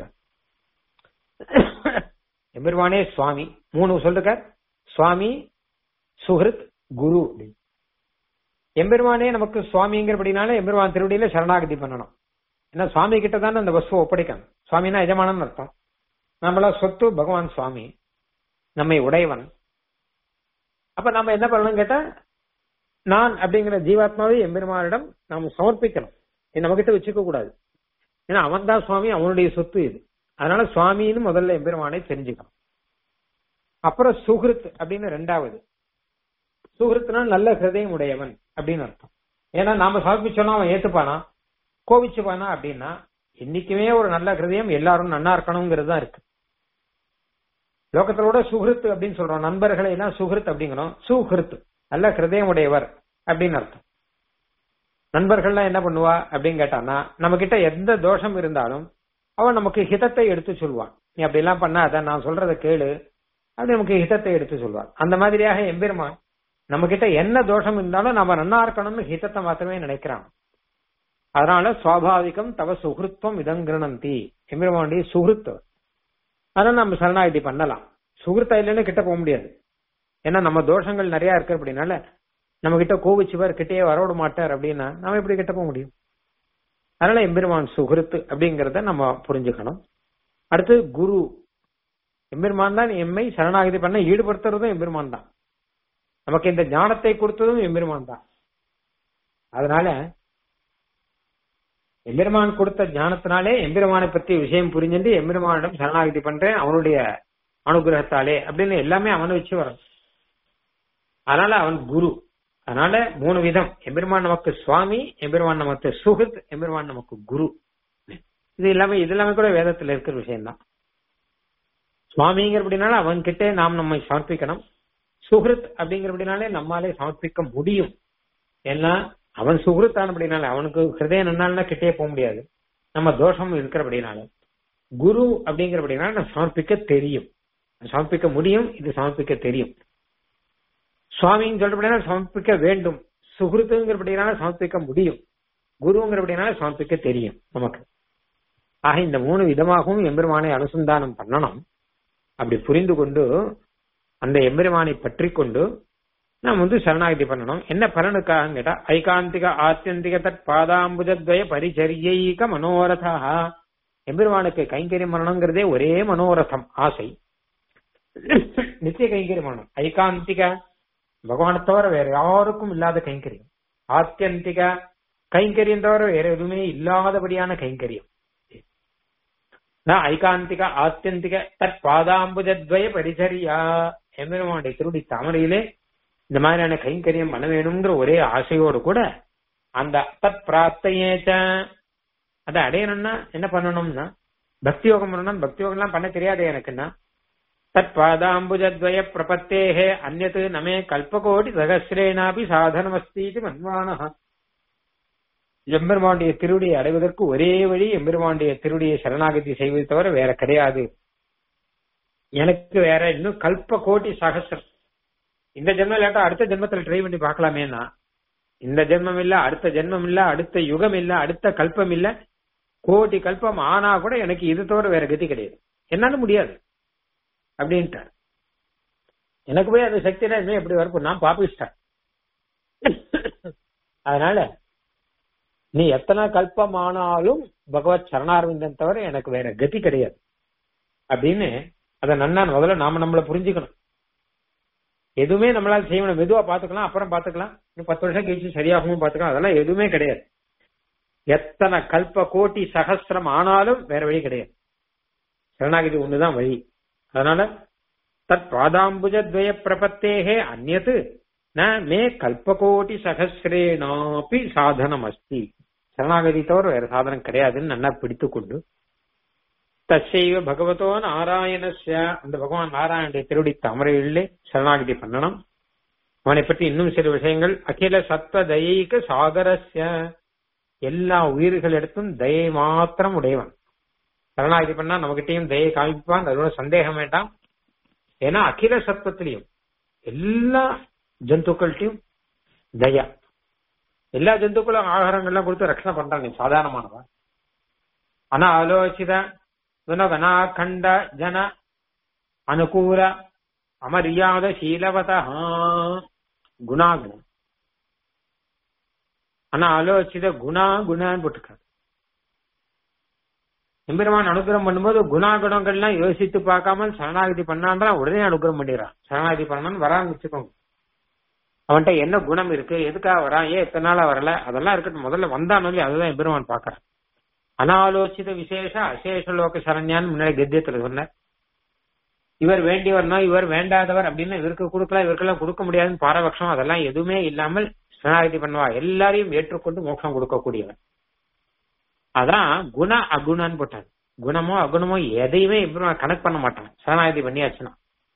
எம்பெருமானே சுவாமி மூணு சொல்லுக்க சுவாமி சுஹிருத் குரு எம்பெருமானே நமக்கு சுவாமிங்கிறபடினால எம்பெருமான் திருவடியில சரணாகதி பண்ணணும் ஏன்னா சுவாமி கிட்ட தானே அந்த வஸ்துவை ஒப்படைக்கணும் சுவாமினா எஜமானன் அர்த்தம் நம்மள சொத்து பகவான் சுவாமி நம்மை உடையவன் அப்ப நம்ம என்ன பண்ணணும் கேட்டா நான் அப்படிங்கிற ஜீவாத்மாவை எம்பெருமானிடம் நாம் சமர்ப்பிக்கணும் இது நம்ம கிட்ட வச்சுக்க கூடாது ஏன்னா அவன் தான் சுவாமி அவனுடைய சொத்து இது அதனால சுவாமின்னு முதல்ல எம்பெருமானை தெரிஞ்சுக்கணும் அப்புறம் சுகிருத் அப்படின்னு ரெண்டாவது சுகிருத்னா நல்ல ஹிருதயம் உடையவன் அப்படின்னு அர்த்தம் ஏன்னா நாம சமர்ப்பிச்சோம்னா அவன் ஏத்துப்பானா கோவிச்சுப்பானா அப்படின்னா என்னைக்குமே ஒரு நல்ல ஹிருதயம் எல்லாரும் நன்னா இருக்கணுங்கிறது தான் இருக்கு லோகத்திலோட சுகிருத் அப்படின்னு சொல்றோம் நண்பர்களை எல்லாம் சுகிருத் அப்படிங்கிறோம் சுகிருத் நல்ல ஹிருதயம் உடையவர் அப்படின்னு அர்த்தம் நண்பர்கள்லாம் என்ன பண்ணுவா அப்படின்னு கேட்டான்னா நம்ம கிட்ட எந்த தோஷம் இருந்தாலும் அவன் நமக்கு ஹிதத்தை எடுத்து சொல்வான் நீ அப்படி எல்லாம் பண்ணாத நான் சொல்றத கேளு அப்படி நமக்கு ஹிதத்தை எடுத்து சொல்வான் அந்த மாதிரியாக எம்பெருமான் நம்ம கிட்ட என்ன தோஷம் இருந்தாலும் நம்ம நன்னா இருக்கணும்னு ஹிதத்தை மாத்திரமே நினைக்கிறான் அதனால சுவாபாவிகம் தவ சுகிருத்வம் இதங்கிரணந்தி எம்பெருமானுடைய சுகிருத் அதனால நம்ம சரணாகிதி பண்ணலாம் சுகிருத்தா இல்லைன்னு கிட்ட போக முடியாது ஏன்னா நம்ம தோஷங்கள் நிறைய இருக்கு அப்படின்னால நம்ம கிட்ட கோவிச்சுவர் கிட்டே வரவிட மாட்டார் அப்படின்னா நம்ம எப்படி கிட்ட போக முடியும் அதனால எம்பெருமான் சுகிருத்து அப்படிங்கறத நம்ம புரிஞ்சுக்கணும் அடுத்து குரு எம்பெருமான் தான் எம்மை சரணாகதி பண்ண ஈடுபடுத்துறதும் எம்பெருமான் தான் நமக்கு இந்த ஞானத்தை கொடுத்ததும் எம்பெருமான் தான் அதனால எம்பெருமான் கொடுத்த ஞானத்தினாலே எம்பெருமானை பத்தி விஷயம் புரிஞ்சுட்டு எம்பெருமானிடம் சரணாகதி பண்றேன் அவனுடைய அனுகிரகத்தாலே அப்படின்னு எல்லாமே அவனை வச்சு வரும் அதனால அவன் குரு அதனால மூணு விதம் எம்பெருமான் நமக்கு சுவாமி எம்பெருமான் நமக்கு சுகித் எம்பெருமான் நமக்கு குரு இது எல்லாமே இது எல்லாமே கூட வேதத்துல இருக்கிற விஷயம் தான் சுவாமிங்கிறபடினால அவன் கிட்டே நாம் நம்மை சமர்ப்பிக்கணும் சுகிருத் அப்படிங்கிறபடினாலே நம்மாலே சமர்ப்பிக்க முடியும் ஏன்னா அவன் சுகிருத்தான் அப்படின்னால அவனுக்கு ஹிருதயம் நன்னால்னா கிட்டே போக முடியாது நம்ம தோஷம் இருக்கிறபடினால குரு அப்படிங்கிறபடினால நம்ம சமர்ப்பிக்க தெரியும் சமர்ப்பிக்க முடியும் இது சமர்ப்பிக்க தெரியும் சுவாமின்னு சொல்றபடினால சமர்ப்பிக்க வேண்டும் சுகிருத்துங்கிறபடினால சமர்ப்பிக்க முடியும் குருங்கிறபடினால சமர்ப்பிக்க தெரியும் நமக்கு ஆக இந்த மூணு விதமாகவும் எம்பெருமானை அனுசந்தானம் பண்ணணும் அப்படி புரிந்து கொண்டு அந்த எம்பெருமானை பற்றி கொண்டு நாம் வந்து சரணாகதி பண்ணணும் என்ன பலனுக்காக கேட்டா ஐகாந்திக ஆத்தியந்திக தட் பாதாம்புஜத்வய பரிச்சரியைக மனோரதா எம்பெருமானுக்கு கைங்கரியம் பண்ணணுங்கிறதே ஒரே மனோரதம் ஆசை நித்திய கைங்கரியம் பண்ணணும் ஐகாந்திக பகவானை தவிர வேற யாருக்கும் இல்லாத கைங்கரியம் ஆத்தியந்திக கைங்கரியம் தவிர வேற எதுவுமே இல்லாதபடியான கைங்கரியம் நான் ஐகாந்திக ஆத்தியந்திக தட் பாதாம்புஜத்வய பரிசரியா எம்பெருமானுடைய திருடி தாமரையிலே இந்த மாதிரியான கைங்கரியம் பண்ண வேணுங்கிற ஒரே ஆசையோடு கூட அந்த தத் பிரார்த்தையேச்ச அதை அடையணும்னா என்ன பண்ணணும்னா பக்தி யோகம் பண்ணணும் பக்தி யோகம் எல்லாம் பண்ண தெரியாது எனக்குன்னா தற்பாதாம்புஜத்வய பிரபத்தேஹே அந்நத் நமே கல்பகோடி சகசிரேனாபி சாதனமஸ்தி இது மன்வானஹ எம்பெருமாண்டிய திருடியை அடைவதற்கு ஒரே வழி எம்பெருமாண்டிய திருடியை சரணாகதி செய்வது தவிர வேற கிடையாது எனக்கு வேற இன்னும் கல்ப கோடி சகசிரம் இந்த ஜென்மம் இல்லாட்டா அடுத்த ஜென்மத்துல ட்ரை பண்ணி பார்க்கலாமேனா இந்த ஜென்மம் இல்ல அடுத்த ஜென்மம் இல்ல அடுத்த யுகம் இல்ல அடுத்த கல்பம் இல்ல கோடி கல்பம் ஆனா கூட எனக்கு இது தவிர வேற கதி கிடையாது என்னால முடியாது அப்படின்ட்டார் எனக்கு போய் அந்த சக்தி இனிமே எப்படி வரப்போ நான் பாப்பிச்சிட்டேன் அதனால நீ எத்தனை கல்பம் ஆனாலும் பகவத் சரணாரவிந்தன் தவிர எனக்கு வேற கதி கிடையாது அப்படின்னு அதை நன்னா முதல்ல நாம நம்மள புரிஞ்சுக்கணும் எதுவுமே நம்மளால செய்யணும் மெதுவா பாத்துக்கலாம் அப்புறம் பாத்துக்கலாம் இன்னும் பத்து வருஷம் கழிச்சு சரியாகவும் பாத்துக்கலாம் அதெல்லாம் எதுவுமே கிடையாது எத்தனை கல்ப கோட்டி சகசிரம் ஆனாலும் வேற வழி கிடையாது சரணாகதி ஒண்ணுதான் வழி அதனால தத் பாதாம்புஜத்வய பிரபத்தேகே அந்நது ந மே கல்பகோட்டி சகசிரேனாப்பி சாதனம் அஸ்தி சரணாகதி தவிர வேற சாதனம் கிடையாதுன்னு நல்லா பிடித்துக் கொண்டு தசைவ பகவதோ நாராயணஸ்ய அந்த பகவான் நாராயணுடைய திருடி தாமரையிலே சரணாகதி பண்ணணும் அவனை பற்றி இன்னும் சில விஷயங்கள் அகில சத்வ தயைக சாகரஸ்ய எல்லா உயிர்களிடத்தும் தயை மாத்திரம் உடையவன் சரணாகதி பண்ணா நம்மகிட்டயும் தயை காமிப்பான் அதோட சந்தேகம் வேண்டாம் ஏன்னா அகில சத்வத்திலையும் எல்லா ஜந்துக்கள்கிட்டையும் தயா எல்லா ஜந்துக்களும் ஆகாரங்கள்லாம் கொடுத்து ரட்சணை பண்றாங்க சாதாரணமானவன் ஆனா ஆலோசித குணகணாಖಂಡ ஜன அனுகூல அமரியாத சீலவத குணாகுணம் ஆனா ஆலோசித குணா குணான்னு போட்டுருக்காரு எம்பெருமான் அனுகிரகம் பண்ணும்போது குணாகுணங்கள்லாம் யோசித்து பார்க்காம சரணாகதி பண்ணான்றா உடனே அனுகிரகம் பண்ணிடுறான் சரணாகதி பண்ணான்னு வரான்னு வச்சுக்கோங்க அவன்கிட்ட என்ன குணம் இருக்கு எதுக்காக வரான் ஏன் எத்தனை நாளா வரல அதெல்லாம் இருக்கட்டும் முதல்ல வந்தானு அதுதான் எம்பெருமான் பாக்குறான் அனாலோசித விசேஷ அசேஷ லோக சரண்யான்னு முன்னாடி கத்தியத்துல சொன்னார் இவர் வேண்டியவர்னா இவர் வேண்டாதவர் அப்படின்னு இவருக்கு கொடுக்கலாம் இவருக்கெல்லாம் கொடுக்க முடியாதுன்னு பாரபட்சம் அதெல்லாம் எதுவுமே இல்லாமல் சரணாகதி பண்ணுவா எல்லாரையும் ஏற்றுக்கொண்டு மோட்சம் கொடுக்கக்கூடியவர் அதான் குண அகுணன்னு போட்டார் குணமோ அகுணமோ எதையுமே இப்ப கணக்கு பண்ண மாட்டான் சரணாகதி பண்ணியாச்சுன்னா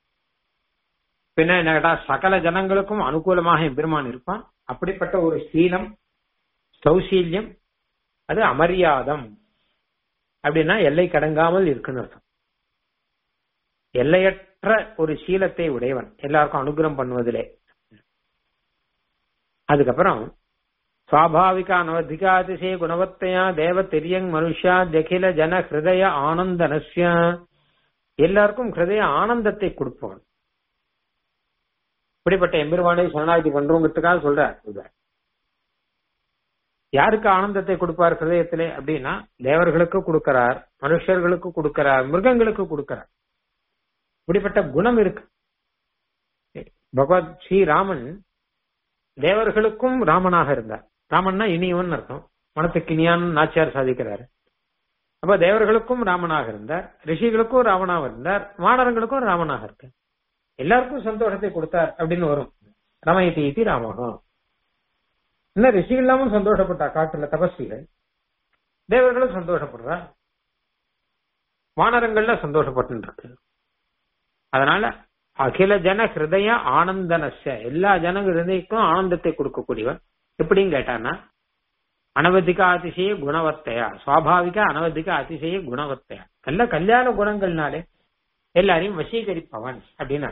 பின்ன என்ன சகல ஜனங்களுக்கும் அனுகூலமாக எம்பெருமான் இருப்பான் அப்படிப்பட்ட ஒரு சீலம் சௌசீல்யம் அது அமரியாதம் அப்படின்னா எல்லை கடங்காமல் இருக்குன்னு அர்த்தம் எல்லையற்ற ஒரு சீலத்தை உடையவன் எல்லாருக்கும் அனுகிரகம் பண்ணுவதிலே அதுக்கப்புறம் சுவாபாவிக அனவதிகாதிசய குணவத்தையா தேவ தெரியங் மனுஷா தகில ஜன ஹிருதய ஆனந்தனஸ்ய எல்லாருக்கும் ஹிருதய ஆனந்தத்தை கொடுப்பவன் இப்படிப்பட்ட எம்பெருமானை சரணாகதி பண்றவங்கிறதுக்காக சொல்ற யாருக்கு ஆனந்தத்தை கொடுப்பார் ஹிருதயத்திலே அப்படின்னா தேவர்களுக்கு கொடுக்கிறார் மனுஷர்களுக்கு கொடுக்கிறார் மிருகங்களுக்கு கொடுக்கிறார் இப்படிப்பட்ட குணம் இருக்கு பகவத் ஸ்ரீராமன் தேவர்களுக்கும் ராமனாக இருந்தார் ராமன்னா இனியவன் அர்த்தம் மனத்துக்கு இனியான்னு நாச்சியார் சாதிக்கிறாரு அப்ப தேவர்களுக்கும் ராமனாக இருந்தார் ரிஷிகளுக்கும் ராமனாக இருந்தார் வானரங்களுக்கும் ராமனாக இருக்கார் எல்லாருக்கும் சந்தோஷத்தை கொடுத்தார் அப்படின்னு வரும் ரமயதி இதி ராமகம் இன்னும் ரிஷிகள் இல்லாமல் சந்தோஷப்பட்டா காட்டுல தபஸ்விகள் தேவர்களும் சந்தோஷப்படுறா வானரங்கள்ல சந்தோஷப்பட்டு இருக்கு அதனால அகில ஜன ஹிருதய ஆனந்தனச எல்லா ஜன ஹிருதயக்கும் ஆனந்தத்தை கொடுக்கக்கூடியவன் எப்படின்னு கேட்டான்னா அனவதிக அதிசய குணவத்தையா சுவாபாவிக அனவதிக அதிசய குணவத்தையா நல்ல கல்யாண குணங்கள்னாலே எல்லாரையும் வசீகரிப்பவன் அப்படின்னு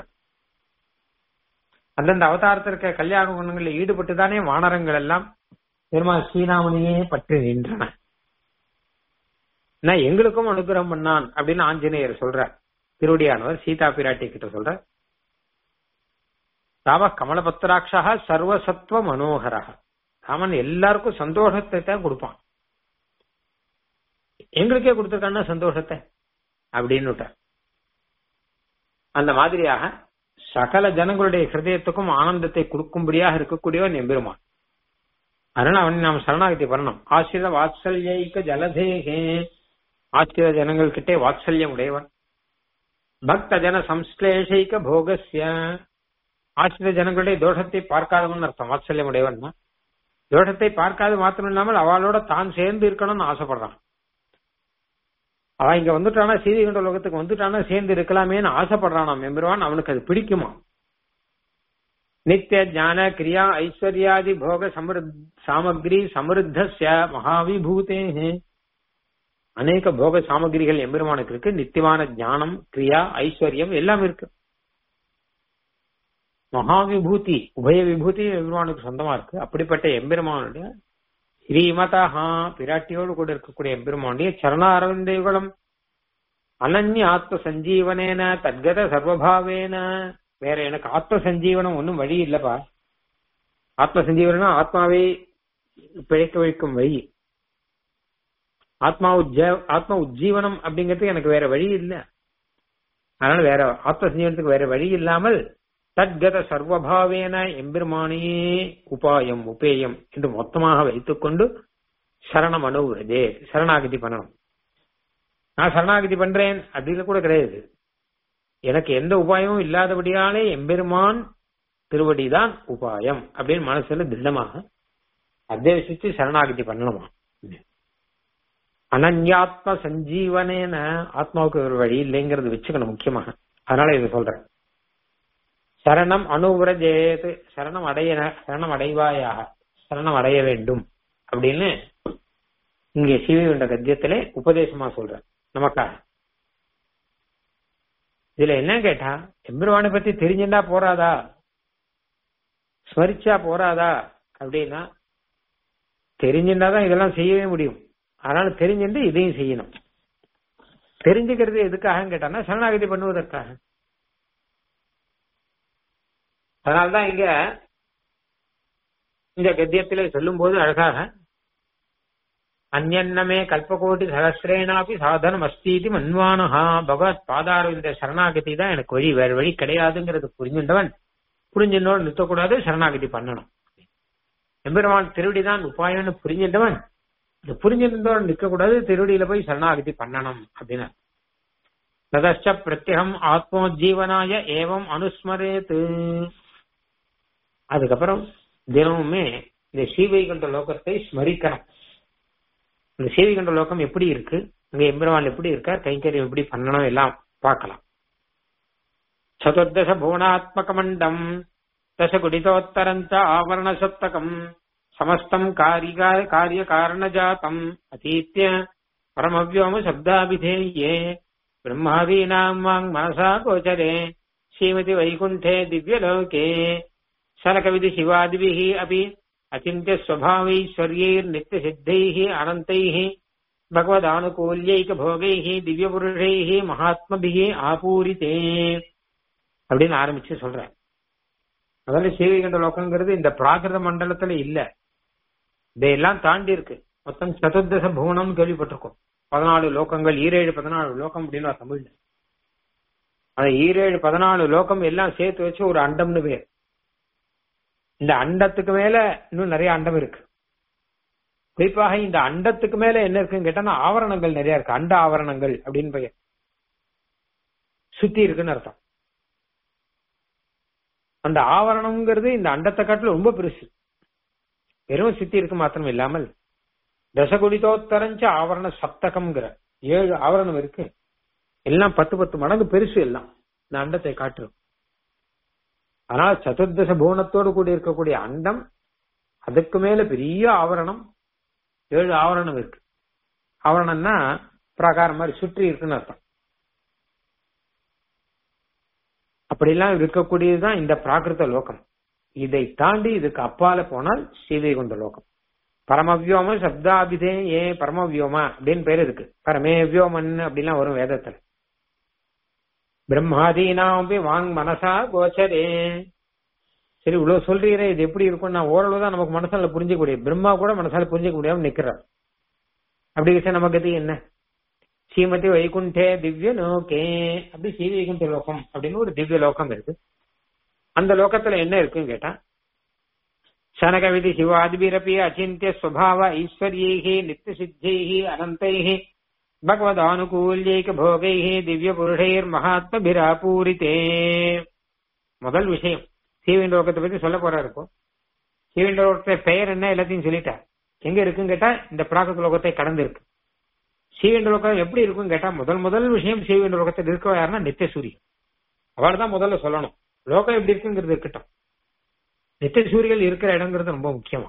அந்தந்த அவதாரத்தில் இருக்க கல்யாண குணங்களில் ஈடுபட்டு தானே வானரங்கள் எல்லாம் பெருமாள் ஸ்ரீராமனையே பற்றி நின்றன நான் எங்களுக்கும் அனுகிரகம் பண்ணான் அப்படின்னு ஆஞ்சநேயர் சொல்றார் திருவடியானவர் சீதா பிராட்டி கிட்ட சொல்ற ராம கமலபத்ராட்சா சர்வசத்வ மனோகரா ராமன் எல்லாருக்கும் சந்தோஷத்தை தான் கொடுப்பான் எங்களுக்கே கொடுத்துருக்கான்னா சந்தோஷத்தை அப்படின்னு அந்த மாதிரியாக சகல ஜனங்களுடைய ஹிருதயத்துக்கும் ஆனந்தத்தை கொடுக்கும்படியாக இருக்கக்கூடியவன் எம்பெருமான் அதனால அவன் நாம் சரணாகதி பண்ணணும் ஆசிரித வாத்சல்யைக்க ஜலதேகே ஆசிரித ஜனங்கள் கிட்டே வாத்சல்யம் உடையவன் பக்த ஜன சம்ஸ்லேஷைக்க போகஸ்ய ஆசிரித ஜனங்களுடைய தோஷத்தை பார்க்காதவன் அர்த்தம் வாத்சல்யம் உடையவன் தோஷத்தை பார்க்காது மாத்திரம் இல்லாமல் அவளோட தான் சேர்ந்து இருக்கணும்னு ஆசைப்படுறான் அவன் இங்க வந்துட்டானா சீதைகுண்ட லோகத்துக்கு வந்துட்டானா சேர்ந்து இருக்கலாமேன்னு ஆசைப்படுறானாம் எம்பெருமான் அவனுக்கு அது பிடிக்குமா நித்திய ஞான கிரியா ஐஸ்வர்யாதி போக சமருத் சாமகிரி சமருத்தஸ்ய மகாவிபூதே அநேக போக சாமகிரிகள் எம்பெருமானுக்கு இருக்கு நித்தியமான ஞானம் கிரியா ஐஸ்வர்யம் எல்லாம் இருக்கு மகாவிபூதி உபய விபூதி எம்பெருமானுக்கு சொந்தமா இருக்கு அப்படிப்பட்ட எம்பெருமானுடைய ஸ்ரீமதஹா பிராட்டியோடு கூட இருக்கக்கூடிய எம்பெருமானுடைய சரணாரவிந்த யுகலம் அனன்ய ஆத்ம சஞ்சீவனேன தத்கத சர்வபாவேன வேற எனக்கு ஆத்ம சஞ்சீவனம் ஒன்றும் வழி இல்லப்பா ஆத்ம சஞ்சீவனம் ஆத்மாவை பிழைக்க வைக்கும் வழி ஆத்மா உஜ்ஜ ஆத்ம உஜ்ஜீவனம் அப்படிங்கிறது எனக்கு வேற வழி இல்லை அதனால வேற ஆத்ம சஞ்சீவனத்துக்கு வேற வழி இல்லாமல் தத்கத சர்வபாவேன எம்பெருமானையே உபாயம் உபேயம் என்று மொத்தமாக வைத்துக்கொண்டு சரணம் அணுகுறதே சரணாகதி பண்ணணும் நான் சரணாகதி பண்றேன் அப்படின்னு கூட கிடையாது எனக்கு எந்த உபாயமும் இல்லாதபடியாலே எம்பெருமான் திருவடிதான் உபாயம் அப்படின்னு மனசுல திருடமாக அத்தியவசிச்சு சரணாகதி பண்ணணுமா அனன்யாத்ம சஞ்சீவனேன ஆத்மாவுக்கு ஒரு வழி இல்லைங்கிறது வச்சுக்கணும் முக்கியமாக அதனால இது சொல்றேன் சரணம் அணுவிரஜேது சரணம் அடைய சரணம் அடைவாயாக சரணம் அடைய வேண்டும் அப்படின்னு இங்கே சிவகுண்ட கத்தியத்திலே உபதேசமா சொல்றேன் நமக்காக இதுல என்ன கேட்டா எம்பெருவானை பத்தி தெரிஞ்சுட்டா போறாதா ஸ்மரிச்சா போறாதா அப்படின்னா தெரிஞ்சுட்டாதான் இதெல்லாம் செய்யவே முடியும் அதனால தெரிஞ்சுட்டு இதையும் செய்யணும் தெரிஞ்சுக்கிறது எதுக்காக கேட்டான்னா சரணாகதி பண்ணுவதற்காக அதனால்தான் இங்க இந்த கத்தியத்திலே சொல்லும் போது அழகாக அந்நமே கல்பகோட்டி சகசிரேனாபி சாதனம் அஸ்தீதி மன்வானஹா பகவத் பாதாரவிந்த சரணாகதி தான் எனக்கு வழி வேற வழி கிடையாதுங்கிறது புரிஞ்சுட்டவன் புரிஞ்சினோடு நிறுத்தக்கூடாது சரணாகதி பண்ணணும் எம்பெருமான் திருவடி தான் உபாயம்னு புரிஞ்சிட்டவன் இந்த புரிஞ்சிருந்தோடு நிற்க கூடாது திருவடியில போய் சரணாகதி பண்ணணும் அப்படின்னு ததச்ச பிரத்யகம் ஆத்மோஜீவனாய ஏவம் அனுஸ்மரேத்து அதுக்கப்புறம் தினமுமே இந்த ஸ்ரீவைகுண்ட லோகத்தை ஸ்மரிக்கணும் இந்த ஸ்ரீவைகுண்ட லோகம் எப்படி இருக்கு இங்க எம்பெருமான் எப்படி இருக்கார் கைங்கரியம் எப்படி பண்ணணும் எல்லாம் பார்க்கலாம் சதுர்தச புவனாத்மகமண்டம் தசகுடிதோத்தரஞ்ச ஆவரண சப்தகம் சமஸ்தம் காரிகா காரிய காரண ஜாத்தம் அதீத்திய பரமவியோம சப்தாபிதேயே பிரம்மாதீனாம் வாங் மனசா கோச்சரே ஸ்ரீமதி வைகுண்டே திவ்யலோகே சரகவிதி சிவாதிபிः अपि अचिन्त्यस्वभावैश्वर्यैर्नित्यसिद्धैः अनन्तैः भगवदानुकूल्यैकभोगैः दिव्यपुरुषैः महात्मभिः ஆபூரிதே அப்படின்னு ஆரம்பிச்சு சொல்றேன் அதாவது சீவிகண்ட லோகங்கிறது இந்த பிராகிருத மண்டலத்துல இல்ல இதையெல்லாம் தாண்டி இருக்கு மொத்தம் சதுர்தச புவனம் கேள்விப்பட்டிருக்கோம் பதினாலு லோகங்கள் ஈரேழு பதினாலு லோகம் அப்படின்னு தமிழ்ல அந்த ஈரேழு பதினாலு லோகம் எல்லாம் சேர்த்து வச்சு ஒரு அண்டம்னு பேர் இந்த அண்டத்துக்கு மேல இன்னும் நிறைய அண்டம் இருக்கு குறிப்பாக இந்த அண்டத்துக்கு மேல என்ன இருக்குன்னு கேட்டா ஆவரணங்கள் நிறைய இருக்கு அண்ட ஆவரணங்கள் அப்படின்னு பெயர் சுத்தி இருக்குன்னு அர்த்தம் அந்த ஆவரணம்ங்கிறது இந்த அண்டத்தை காட்டில ரொம்ப பெருசு வெறும் சித்தி இருக்கு மாத்திரம் இல்லாமல் தசகுடிதோத்தரஞ்ச ஆவரண சப்தகம்ங்கிற ஏழு ஆவரணம் இருக்கு எல்லாம் பத்து பத்து மடங்கு பெருசு எல்லாம் இந்த அண்டத்தை காட்டுறோம் ஆனால் சதுர்தச புவனத்தோடு கூடி இருக்கக்கூடிய அண்டம் அதுக்கு மேல பெரிய ஆவரணம் ஏழு ஆவரணம் இருக்கு ஆவரணம்னா பிரகாரம் மாதிரி சுற்றி இருக்குன்னு அர்த்தம் அப்படிலாம் இருக்கக்கூடியதுதான் இந்த பிராகிருத லோகம் இதை தாண்டி இதுக்கு அப்பால போனால் சீதைகுண்ட லோகம் பரமவியோம சப்தாபிதே ஏ பரமவியோமா அப்படின்னு பேர் இருக்கு பரமே வியோமன் அப்படிலாம் வரும் வேதத்துல பிரம்மாதீனாம்பி வாங் மனசா கோச்சரே சரி இவ்வளவு சொல்றீரே இது எப்படி இருக்கும் நான் ஓரளவு தான் நமக்கு மனசால புரிஞ்சக்கூடிய பிரம்மா கூட மனசால புரிஞ்சுக்க முடியாம நிக்கிறார் அப்படி விஷயம் நமக்கு இது என்ன ஸ்ரீமதி வைகுண்டே திவ்ய லோகே அப்படி ஸ்ரீ வைகுண்ட லோகம் அப்படின்னு ஒரு திவ்ய லோகம் இருக்கு அந்த லோகத்துல என்ன இருக்குன்னு கேட்டா சனகவிதி சிவாதிபிரபி அச்சிந்திய ஸ்வபாவ ஐஸ்வர்யை நித்திய சித்தை அனந்தை பகவதானுகூல்யைக போகை திவ்ய புருஷைர் மகாத்மபிராபூரித்தே முதல் விஷயம் சீவின் லோகத்தை பத்தி சொல்ல போறா இருக்கும் சீவின் லோகத்தை பெயர் என்ன எல்லாத்தையும் சொல்லிட்டார் எங்க இருக்குன்னு கேட்டா இந்த பிராகிருத லோகத்தை கடந்து இருக்கு சீவேண்ட லோகம் எப்படி இருக்கும் கேட்டா முதல் முதல் விஷயம் சீவேண்ட லோகத்தில் இருக்க யாருன்னா நித்திய சூரியன் அவள் தான் முதல்ல சொல்லணும் லோகம் எப்படி இருக்குங்கிறது இருக்கட்டும் நித்திய சூரியர்கள் இருக்கிற இடங்கிறது ரொம்ப முக்கியமா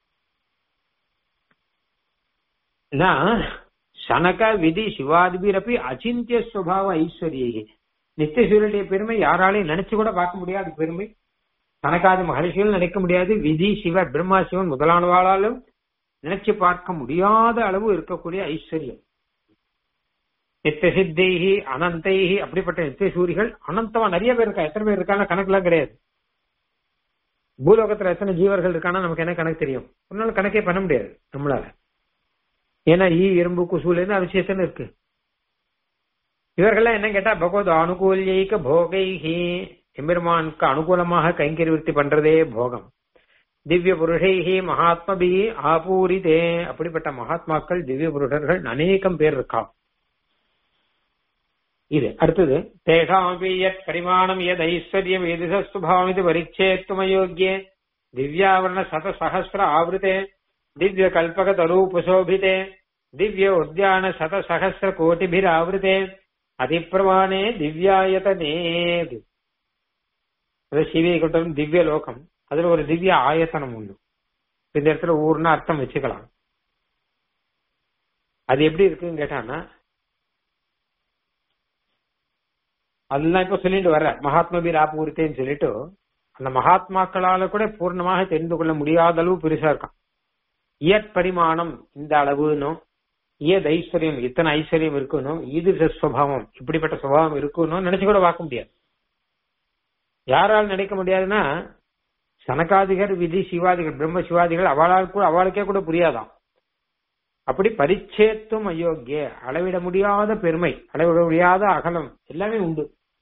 ஏன்னா சனக விதி சிவாதிபிரப்பி அச்சிந்திய சுவாவ ஐஸ்வர்யே நித்திய சூரியனுடைய பெருமை யாராலையும் நினைச்சு கூட பார்க்க முடியாது பெருமை தனக்காதி மகர்ஷிகள் நினைக்க முடியாது விதி சிவ பிரம்மா சிவன் முதலானவாளாலும் நினைச்சு பார்க்க முடியாத அளவு இருக்கக்கூடிய ஐஸ்வர்யம் நித்திய சித்தைகி அனந்தைகி அப்படிப்பட்ட நித்திய சூரிகள் அனந்தமா நிறைய பேர் இருக்கா எத்தனை பேர் இருக்காங்க கணக்குலாம் கிடையாது பூலோகத்துல எத்தனை ஜீவர்கள் இருக்கானா நமக்கு என்ன கணக்கு தெரியும் ஒரு நாள் கணக்கே பண்ண முடியாது நம்மளால ஏன்னா ஈ எறும்பு குசூல இருந்து அவசியத்தன இருக்கு இவர்கள்லாம் என்ன கேட்டா பகவத் அனுகூலியைக்க போகைஹி எம்பெருமானுக்கு அனுகூலமாக கைங்கரிவிருத்தி பண்றதே போகம் திவ்ய புருஷைஹி மகாத்மபி ஆபூரிதே அப்படிப்பட்ட மகாத்மாக்கள் திவ்ய புருஷர்கள் அநேகம் பேர் இருக்கா இது அடுத்தது தேஷாமபி யத் பரிமாணம் யத் ஐஸ்வர்யம் எதிசஸ்துபாவம் இது பரிச்சேத்துமயோக்கியே திவ்யாவரண சத சகசிர ஆவృతే திவ்ய கல்பக தரூபசோபிதே திவ்ய உத்யான சத சகசிர கோட்டிபிராவృతే அதிப்பிரமாணே திவ்யாயதனே அது சிவீகட்டம் திவ்ய லோகம் அதுல ஒரு திவ்ய ஆயத்தனம் உண்டு இந்த இடத்துல ஊர்னு அர்த்தம் வச்சுக்கலாம் அது எப்படி இருக்குன்னு கேட்டான்னா அதெல்லாம் இப்ப சொல்லிட்டு வர்ற மகாத்மபீர் ஆபூரித்தேன்னு சொல்லிட்டு அந்த மகாத்மாக்களால கூட பூர்ணமாக தெரிந்து கொள்ள முடியாத அளவு பெருசா இருக்கான் இயற் பரிமாணம் இந்த அளவுன்னும் இயத் ஐஸ்வர்யம் இத்தனை ஐஸ்வர்யம் இருக்கணும் இது சுவாவம் இப்படிப்பட்ட சுபாவம் இருக்கணும் நினைச்சு கூட பார்க்க முடியாது யாரால் நினைக்க முடியாதுன்னா சனகாதிகர் விதி சிவாதிகள் பிரம்ம சிவாதிகள் அவளால் கூட அவளுக்கே கூட புரியாதாம் அப்படி பரிச்சேத்தும் அயோக்கிய அளவிட முடியாத பெருமை அளவிட முடியாத அகலம் எல்லாமே உண்டு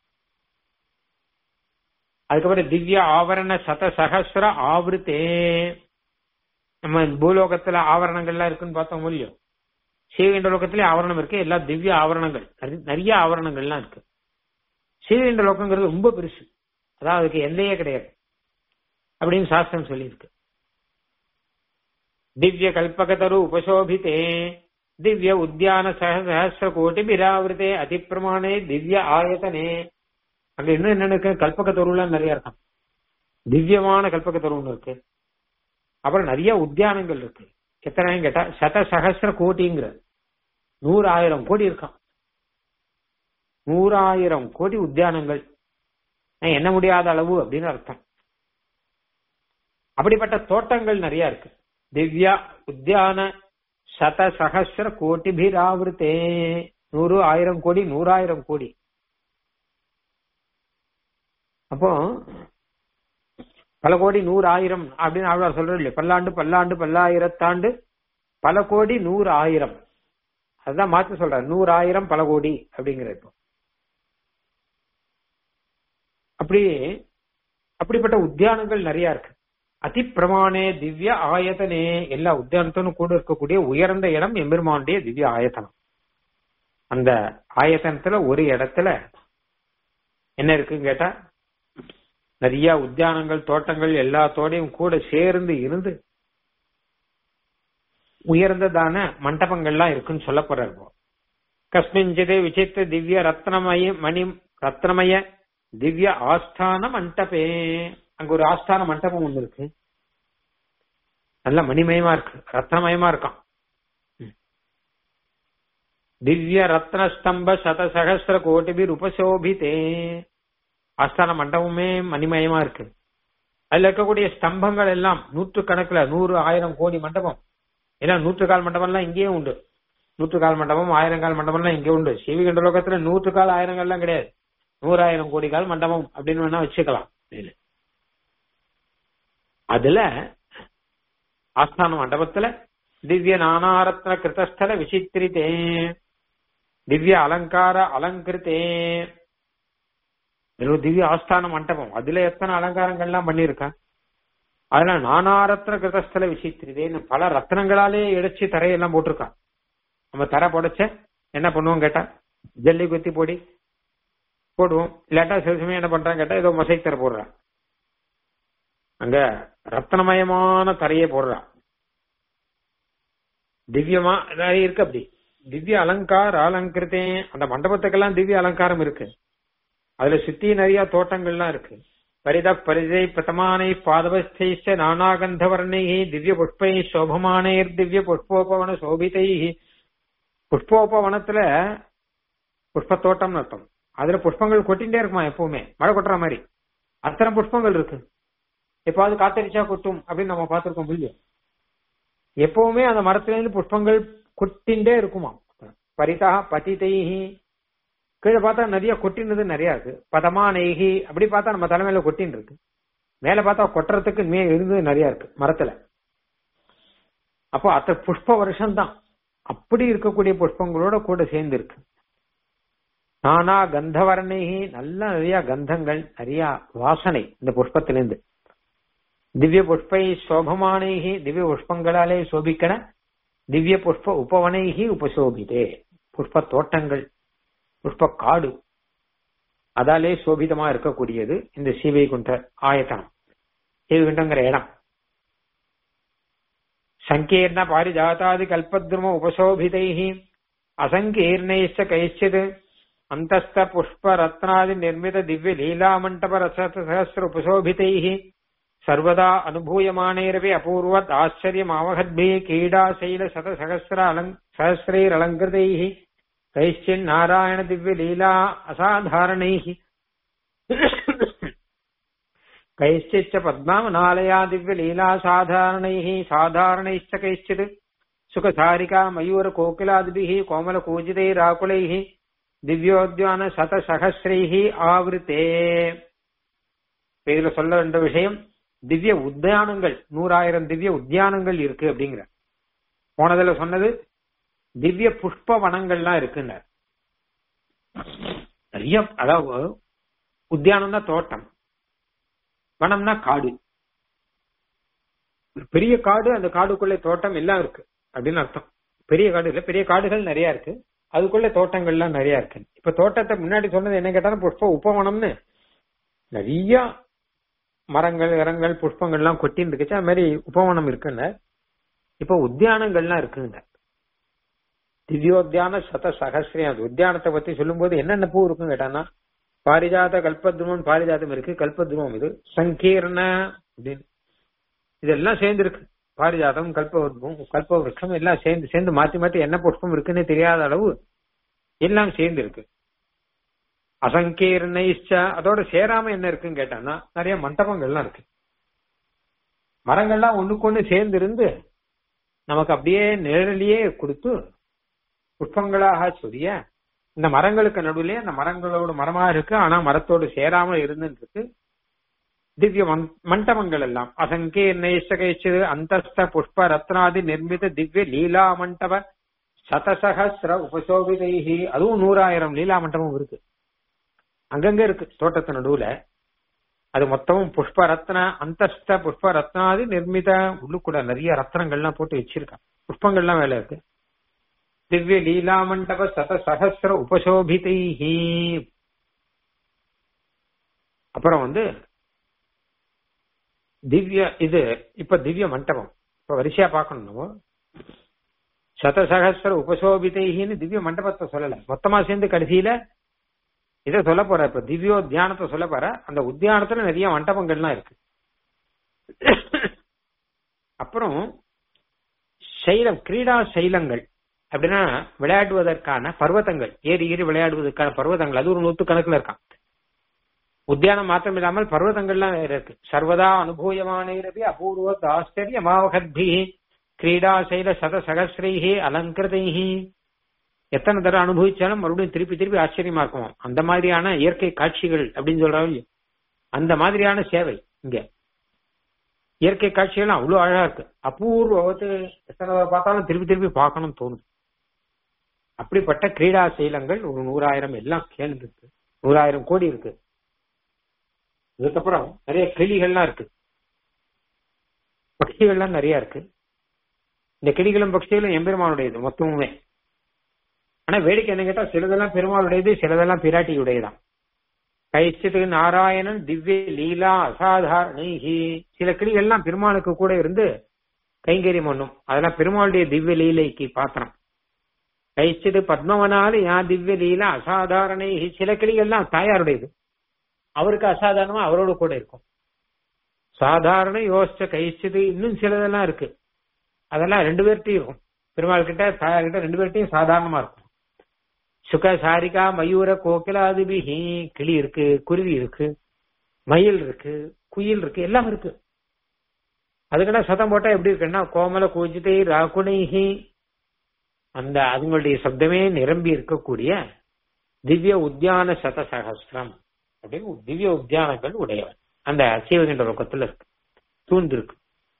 அதுக்கப்புறம் திவ்ய ஆவரண சத சகசிர ஆவருத்தே நம்ம பூலோகத்துல ஆவரணங்கள்லாம் இருக்குன்னு பார்த்தோம் இல்லையோ சீவேண்ட லோகத்திலே ஆவரணம் இருக்கு எல்லா திவ்ய ஆவரணங்கள் நிறைய ஆவரணங்கள்லாம் இருக்கு சீவேண்ட லோகங்கிறது ரொம்ப பெருசு அதாவது அதுக்கு எல்லையே கிடையாது அப்படின்னு சாஸ்திரம் சொல்லியிருக்கு திவ்ய கல்பகதரு உபசோபித்தே திவ்ய உத்தியான சகசிர கோட்டி பிராவிரதே அதிப்பிரமாணே திவ்ய ஆயத்தனே அங்க இன்னும் என்ன இருக்கு கல்பகத்தருலாம் நிறைய இருக்கான் திவ்யமான கல்பகத்தருன்னு இருக்கு அப்புறம் நிறைய உத்தியானங்கள் இருக்கு எத்தனை கேட்டா சத சகசிர கோட்டிங்கிற நூறு ஆயிரம் கோடி இருக்கான் நூறாயிரம் கோடி உத்தியானங்கள் என்ன முடியாத அளவு அப்படின்னு அர்த்தம் அப்படிப்பட்ட தோட்டங்கள் நிறைய இருக்கு திவ்யா உத்தியான சத சகசிர கோட்டிபிராவிருத்தே நூறு ஆயிரம் கோடி நூறாயிரம் கோடி அப்போ பல கோடி நூறு ஆயிரம் அப்படின்னு ஆழ்வார் சொல்றது இல்லையா பல்லாண்டு பல்லாண்டு பல்லாயிரத்தாண்டு பல கோடி நூறு ஆயிரம் அதுதான் மாத்தி சொல்றாரு நூறு ஆயிரம் பல கோடி அப்படிங்கிற இப்போ அப்படி அப்படிப்பட்ட உத்தியானங்கள் நிறைய இருக்கு அதிப்பிரமாணே திவ்ய ஆயத்தனே எல்லா உத்தியானத்தனும் கூட இருக்கக்கூடிய உயர்ந்த இடம் எம்பெருமானுடைய திவ்ய ஆயத்தனம் அந்த ஆயத்தனத்துல ஒரு இடத்துல என்ன இருக்குன்னு கேட்டா நிறைய உத்தியானங்கள் தோட்டங்கள் எல்லாத்தோடையும் கூட சேர்ந்து இருந்து உயர்ந்ததான மண்டபங்கள்லாம் இருக்குன்னு சொல்ல போறாரு கஸ்மிஞ்சிதே விசித்திர திவ்ய ரத்னமய மணி ரத்னமய திவ்ய ஆஸ்தான மண்டபே அங்க ஒரு ஆஸ்தான மண்டபம் ஒண்ணு இருக்கு நல்ல மணிமயமா இருக்கு ரத்னமயமா இருக்கான் திவ்ய ரத்ன ஸ்தம்ப சத சகசிர கோட்டிபிர் உபசோபித்தே ஆஸ்தான மண்டபமே மணிமயமா இருக்கு அதுல இருக்கக்கூடிய ஸ்தம்பங்கள் எல்லாம் நூற்று கணக்குல நூறு ஆயிரம் கோடி மண்டபம் ஏன்னா நூற்று கால் மண்டபம் எல்லாம் இங்கேயே உண்டு நூற்று கால் மண்டபம் ஆயிரம் கால் மண்டபம் எல்லாம் இங்கே உண்டு சிவிகண்ட லோகத்துல நூற்று கால் ஆயிரங்கள்லாம் கிடையாது நூறாயிரம் கோடி கால் மண்டபம் அப்படின்னு வேணா வச்சுக்கலாம் அதுல ஆஸ்தான மண்டபத்துல திவ்ய நானாரத்ன கிருத்தஸ்தல விசித்திரித்தே திவ்ய அலங்கார அலங்கிருத்தே ஒரு திவ்ய ஆஸ்தான மண்டபம் அதுல எத்தனை அலங்காரங்கள்லாம் பண்ணிருக்கான் அதனால நானாரத்ன கிருதஸ்தல விசித்திரிதேன்னு பல ரத்னங்களாலே இடைச்சு தரையெல்லாம் போட்டிருக்கான் நம்ம தரை புடைச்ச என்ன பண்ணுவோம் கேட்டா ஜல்லி குத்தி போடி போடுவோம் இல்லாட்டா சில சமயம் என்ன பண்றான் கேட்டா ஏதோ மசை தர போடுறான் அங்க ரத்னமயமான தரையே போடுறான் திவ்யமா நிறைய இருக்கு அப்படி திவ்ய அலங்கார அலங்கிருத்தே அந்த மண்டபத்துக்கெல்லாம் திவ்ய அலங்காரம் இருக்கு அதுல சுத்தி நிறைய தோட்டங்கள்லாம் இருக்கு பரித பரிதை பிரதமானை பாதவஸ்தைச்ச நானாகந்தவர்ணை திவ்ய புஷ்பை சோபமானைர் திவ்ய புஷ்போபவன சோபிதை புஷ்போபவனத்துல புஷ்பத்தோட்டம்னு அர்த்தம் அதுல புஷ்பங்கள் கொட்டிகிட்டே இருக்குமா எப்பவுமே மழை கொட்டுற மாதிரி அத்தனை புஷ்பங்கள் இருக்கு எப்பாவது காத்தடிச்சா கொட்டும் அப்படின்னு நம்ம பார்த்திருக்கோம் இல்லையா எப்பவுமே அந்த மரத்துல இருந்து புஷ்பங்கள் கொட்டிண்டே இருக்குமா பரிதா பதிதைஹி கீழே பார்த்தா நிறைய கொட்டினது நிறைய இருக்கு பதமா நெய்கி அப்படி பார்த்தா நம்ம தலைமையில கொட்டின்னு இருக்கு மேல பார்த்தா கொட்டுறதுக்கு மே இருந்தது நிறைய இருக்கு மரத்துல அப்போ அத்த புஷ்ப வருஷம் தான் அப்படி இருக்கக்கூடிய புஷ்பங்களோட கூட சேர்ந்து இருக்கு நானா கந்தவர்ணைகி நல்ல நிறைய கந்தங்கள் நிறைய வாசனை இந்த புஷ்பத்திலிருந்து திவ்ய புஷ்பை சோபமானைகி திவ்ய புஷ்பங்களாலே சோபிக்கன திவ்ய புஷ்ப உபவனைகி உபசோபிதே புஷ்ப தோட்டங்கள் புஷ்ப காடு அதாலே சோபிதமா இருக்கக்கூடியது இந்த சீவைகுண்ட ஆயத்தனம் சீவைகுண்டங்கிற இடம் சங்கீர்ண பாரிஜாதாதி கல்பத்ரும உபசோபிதை அசங்கீர்ணைச்ச கைச்சித் அந்தஸ்த புஷ்ப ரத்னாதி நிர்மித திவ்ய லீலா மண்டப ரசஹசிர உபசோபிதை சர்வதா அனுபூயமானேரவி அபூர்வத் ஆச்சரியம் ஆவகத்பி கீடா சைல சத சகசிர அலங் சகசிரைர் அலங்கிருதை கைச்சின் நாராயண திவ்ய லீலா அசாதாரணை கைश्चिच्च पद्मावनालया दिव्यलीला साधारणैः साधारणैश्च कैश्चित् सुखसारिका मयूर कोकिलादिभिः कोमलकूजितैराकुलैः திவ்யோத்யான சத சகசிரைஹி ஆவிருத்தே இதுல சொல்ல வேண்ட விஷயம் திவ்ய உத்தியானங்கள் நூறாயிரம் திவ்ய உத்தியானங்கள் இருக்கு அப்படிங்கிற போனதுல சொன்னது திவ்ய புஷ்ப வனங்கள்லாம் இருக்குங்க நிறைய அதாவது உத்தியானம்னா தோட்டம் வனம்னா காடு பெரிய காடு அந்த காடுக்குள்ள தோட்டம் எல்லாம் இருக்கு அப்படின்னு அர்த்தம் பெரிய காடு இல்ல பெரிய காடுகள் நிறைய இருக்கு அதுக்குள்ள தோட்டங்கள்லாம் நிறைய இருக்கு இப்ப தோட்டத்தை முன்னாடி சொன்னது என்ன கேட்டாலும் புஷ்ப உபவனம்னு நிறைய மரங்கள் இரங்கள் புஷ்பங்கள்லாம் கொட்டின்னு இருக்குச்சு அது மாதிரி உபவனம் இருக்குங்க இப்ப உத்தியானங்கள்லாம் இருக்குங்க திவ்யோத்தியான சத சகசிரியம் அது உத்தியானத்தை பத்தி சொல்லும்போது என்னென்ன பூ இருக்குன்னு கேட்டான்னா பாரிஜாத கல்பத்ருமம் பாரிஜாதம் இருக்கு கல்பத்ருமம் இது சங்கீர்ண அப்படின்னு இதெல்லாம் சேர்ந்து இருக்கு பாரிஜாதம் கல்பவர்மம் கல்ப விருட்சம் எல்லாம் சேர்ந்து சேர்ந்து மாத்தி மாத்தி என்ன புஷ்பம் இருக்குன்னு தெரியாத அளவு எல்லாம் சேர்ந்து இருக்கு அசங்கீர்ணைச்ச அதோட சேராம என்ன இருக்குன்னு கேட்டான்னா நிறைய மண்டபங்கள்லாம் இருக்கு மரங்கள்லாம் ஒண்ணுக்கு ஒண்ணு சேர்ந்து இருந்து நமக்கு அப்படியே நிழலியே கொடுத்து புஷ்பங்களாக சொரிய இந்த மரங்களுக்கு நடுவுலயே அந்த மரங்களோட மரமா இருக்கு ஆனா மரத்தோடு சேராம இருந்துட்டு இருக்கு திவ்ய மண்டபங்கள் எல்லாம் அசங்கீர்ணேஷகைச்சு அந்தஸ்த புஷ்ப ரத்னாதி நிர்மித திவ்ய லீலா மண்டப சதசகசிர உபசோபிதைஹி அதுவும் நூறாயிரம் லீலா மண்டபம் இருக்கு அங்கங்க இருக்கு தோட்டத்து நடுவுல அது மொத்தமும் புஷ்ப ரத்ன அந்தஸ்த புஷ்ப ரத்னாதி நிர்மித உள்ளுக்கூட நிறைய ரத்னங்கள்லாம் போட்டு வச்சிருக்கான் புஷ்பங்கள்லாம் வேலை இருக்கு திவ்ய லீலா மண்டப சத சகசிர உபசோபிதைஹி அப்புறம் வந்து திவ்ய இது இப்ப திவ்ய மண்டபம் இப்ப வரிசையா பார்க்கணும் நம்ம சதசகசிர உபசோபிதைன்னு திவ்ய மண்டபத்தை சொல்லல மொத்தமா சேர்ந்து கடைசியில இதை சொல்ல போற இப்ப திவ்யோ தியானத்தை சொல்ல போற அந்த உத்தியானத்துல நிறைய மண்டபங்கள்லாம் இருக்கு அப்புறம் சைலம் கிரீடா சைலங்கள் அப்படின்னா விளையாடுவதற்கான பர்வதங்கள் ஏறி ஏறி விளையாடுவதற்கான பர்வதங்கள் அது ஒரு நூத்து கணக்குல இருக்கான் உத்தியானம் மாத்திரம் இல்லாமல் பர்வதங்கள்லாம் வேற இருக்கு சர்வதா அனுபூயமானேரபி அபூர்வ ஆச்சரிய மாவகத்பி கிரீடா சைல சத சகசிரைஹி அலங்கிருதைஹி எத்தனை தடவை அனுபவிச்சாலும் மறுபடியும் திருப்பி திருப்பி ஆச்சரியமா இருக்குமா அந்த மாதிரியான இயற்கை காட்சிகள் அப்படின்னு சொல்றாங்க அந்த மாதிரியான சேவை இங்க இயற்கை காட்சிகள் அவ்வளவு அழகா இருக்கு அபூர்வத்து எத்தனை தடவை பார்த்தாலும் திருப்பி திருப்பி பார்க்கணும்னு தோணுது அப்படிப்பட்ட கிரீடா சீலங்கள் ஒரு நூறாயிரம் எல்லாம் சேர்ந்து இருக்கு நூறாயிரம் கோடி இருக்கு இதுக்கப்புறம் நிறைய கிளிகள்லாம் இருக்கு பட்சிகள்லாம் நிறைய இருக்கு இந்த கிளிகளும் பட்சிகளும் எம்பெருமானுடையது மொத்தமுமே ஆனா வேடிக்கை என்ன கேட்டா சிலதெல்லாம் பெருமாளுடையது சிலதெல்லாம் பிராட்டியுடையதான் கைச்சிட்டு நாராயணன் திவ்ய லீலா அசாதாரணி சில கிளிகள்லாம் பெருமாளுக்கு கூட இருந்து கைங்கரியம் பண்ணும் அதெல்லாம் பெருமாளுடைய திவ்ய லீலைக்கு பாத்திரம் கைச்சிது பத்மவனால யா திவ்ய லீலா அசாதாரணை சில கிளிகள்லாம் தாயாருடையது அவருக்கு அசாதாரணமா அவரோட கூட இருக்கும் சாதாரண யோசிச்ச கைச்சிது இன்னும் சிலதெல்லாம் இருக்கு அதெல்லாம் ரெண்டு பேர்ட்டையும் இருக்கும் பெருமாள் கிட்ட தாயார் கிட்ட ரெண்டு பேர்ட்டையும் சாதாரணமா இருக்கும் சுக சாரிகா மயூர கோகிலாதிபிஹி கிளி இருக்கு குருவி இருக்கு மயில் இருக்கு குயில் இருக்கு எல்லாம் இருக்கு அதுக்கெல்லாம் சத்தம் போட்டா எப்படி இருக்குன்னா கோமல கூஜிதை ராகுணைஹி அந்த அதுங்களுடைய சப்தமே நிரம்பி இருக்கக்கூடிய திவ்ய உத்தியான சத சகசிரம் அப்படின்னு திவ்ய உத்தியானங்கள் உடையவன் அந்த சீவகின்ற பக்கத்துல இருக்கு தூண்டு இருக்கு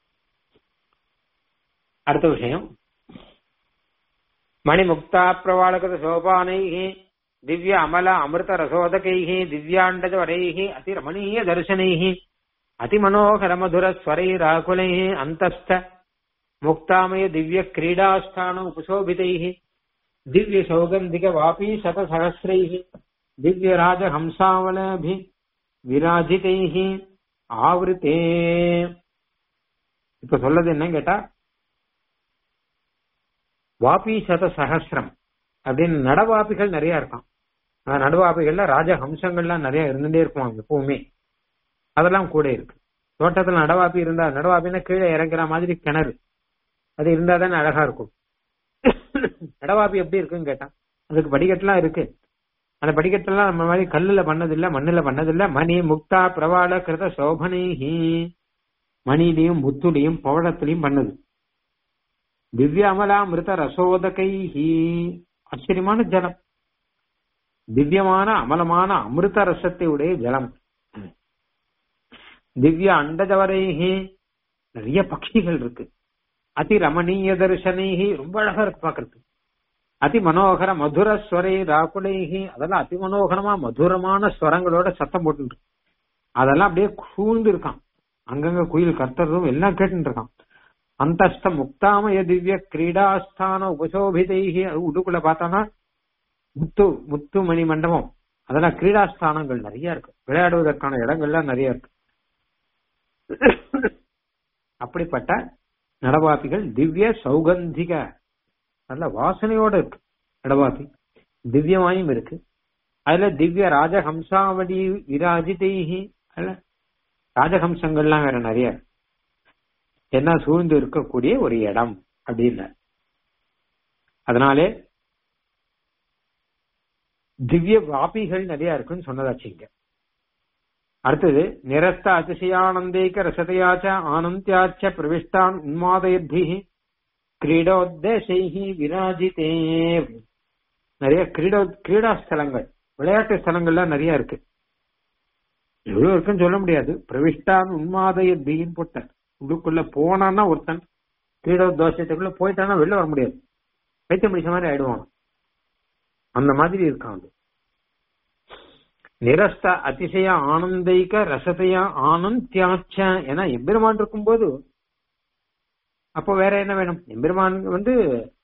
அடுத்த விஷயம் மணிமுக்தா பிரவாளகத சோபானைஹி திவ்ய அமல அமிர்த ரசோதகைஹி திவ்யாண்டஜ வரைஹி அதி ரமணீய தர்சனைஹி அதி மனோகர மதுர ஸ்வரைராகுலைஹி அந்தஸ்த முக்தாமய திவ்ய கிரீடாஸ்தான உபசோபிதைஹி திவ்ய சௌகந்திக வாபி சத சகசிரைஹி திவ்ய ராஜ ஹம்சாவலபி விராஜிதைஹி ஆவருத்தே இப்ப சொல்லது என்ன கேட்டா வாபி சத சகசிரம் அப்படின்னு நடவாபிகள் நிறைய இருக்கான் அந்த நடுவாபிகள்ல ராஜஹம்சங்கள்லாம் நிறைய இருந்துட்டே இருக்குமா எப்பவுமே அதெல்லாம் கூட இருக்கு தோட்டத்துல நடவாப்பி இருந்தா நடவாப்பின்னா கீழே இறங்குற மாதிரி கிணறு அது இருந்தா தானே அழகா இருக்கும் நடவாப்பி எப்படி இருக்குன்னு கேட்டான் அதுக்கு படிக்கட்டுலாம் இருக்கு அந்த படிக்கட்டெல்லாம் நம்ம மாதிரி கல்லுல பண்ணதில்ல மண்ணுல பண்ணதில்ல மணி முக்தா பிரவாள கிருத சோபனைஹி மணிலையும் முத்துலையும் பவழத்திலையும் பண்ணது திவ்ய அமலா மிருத ரசோதகைஹி ஆச்சரியமான ஜலம் திவ்யமான அமலமான அமிர்த ரசத்தை உடைய ஜலம் திவ்ய அண்டஜவரைஹி நிறைய பட்சிகள் இருக்கு அதி ரமணீய தரிசனைஹி ரொம்ப அழகா இருக்கு பாக்குறது அதி மனோகர மதுர ஸ்வரை ராகுலைஹி அதெல்லாம் அதி மனோகரமா மதுரமான ஸ்வரங்களோட சத்தம் போட்டு அதெல்லாம் அப்படியே சூழ்ந்து இருக்கான் அங்கங்க குயில் கர்த்தரும் எல்லாம் கேட்டு இருக்கான் அந்தஸ்த முக்தாமய திவ்ய கிரீடாஸ்தான உபசோபிதைகி உள்ளுக்குள்ள பார்த்தானா முத்து முத்து மணி மண்டபம் அதெல்லாம் கிரீடாஸ்தானங்கள் நிறைய இருக்கு விளையாடுவதற்கான இடங்கள்லாம் நிறைய இருக்கு அப்படிப்பட்ட நடவாப்பிகள் திவ்ய சௌகந்திக நல்ல வாசனையோட இருக்கு நடவாப்பி திவ்யமாயும் இருக்கு அதுல திவ்ய ராஜஹம்சாவடி விராஜிதைஹி அதுல ராஜஹம்சங்கள்லாம் வேற நிறைய இருக்கு என்ன சூழ்ந்து இருக்கக்கூடிய ஒரு இடம் அப்படின்னு அதனாலே திவ்ய வாபிகள் நிறைய இருக்குன்னு சொன்னதாச்சு இங்க அடுத்தது நிரஸ்த அதிசயானந்தேக ரசதையாச்ச ஆனந்தியாச்ச பிரவிஷ்டான் உன்மாதயத்பிஹி கிரீடோத்தேசைஹி விராஜிதே நிறைய கிரீடோ கிரீடா ஸ்தலங்கள் விளையாட்டு ஸ்தலங்கள்லாம் நிறைய இருக்கு எவ்வளவு இருக்குன்னு சொல்ல முடியாது பிரவிஷ்டான் உன்மாதயத்பின்னு போட்டார் உள்ளுக்குள்ள போனான்னா ஒருத்தன் கிரீடோ தோஷத்துக்குள்ள போயிட்டானா வெளில வர முடியாது பைத்தியம் பிடிச்ச மாதிரி ஆயிடுவான் அந்த மாதிரி இருக்கான் அது நிரஸ்த அதிசய ஆனந்தைக்க ரசதையா ஆனந்தியாச்ச என எம்பெருமான் இருக்கும்போது அப்போ வேற என்ன வேணும் எம்பெருமான் வந்து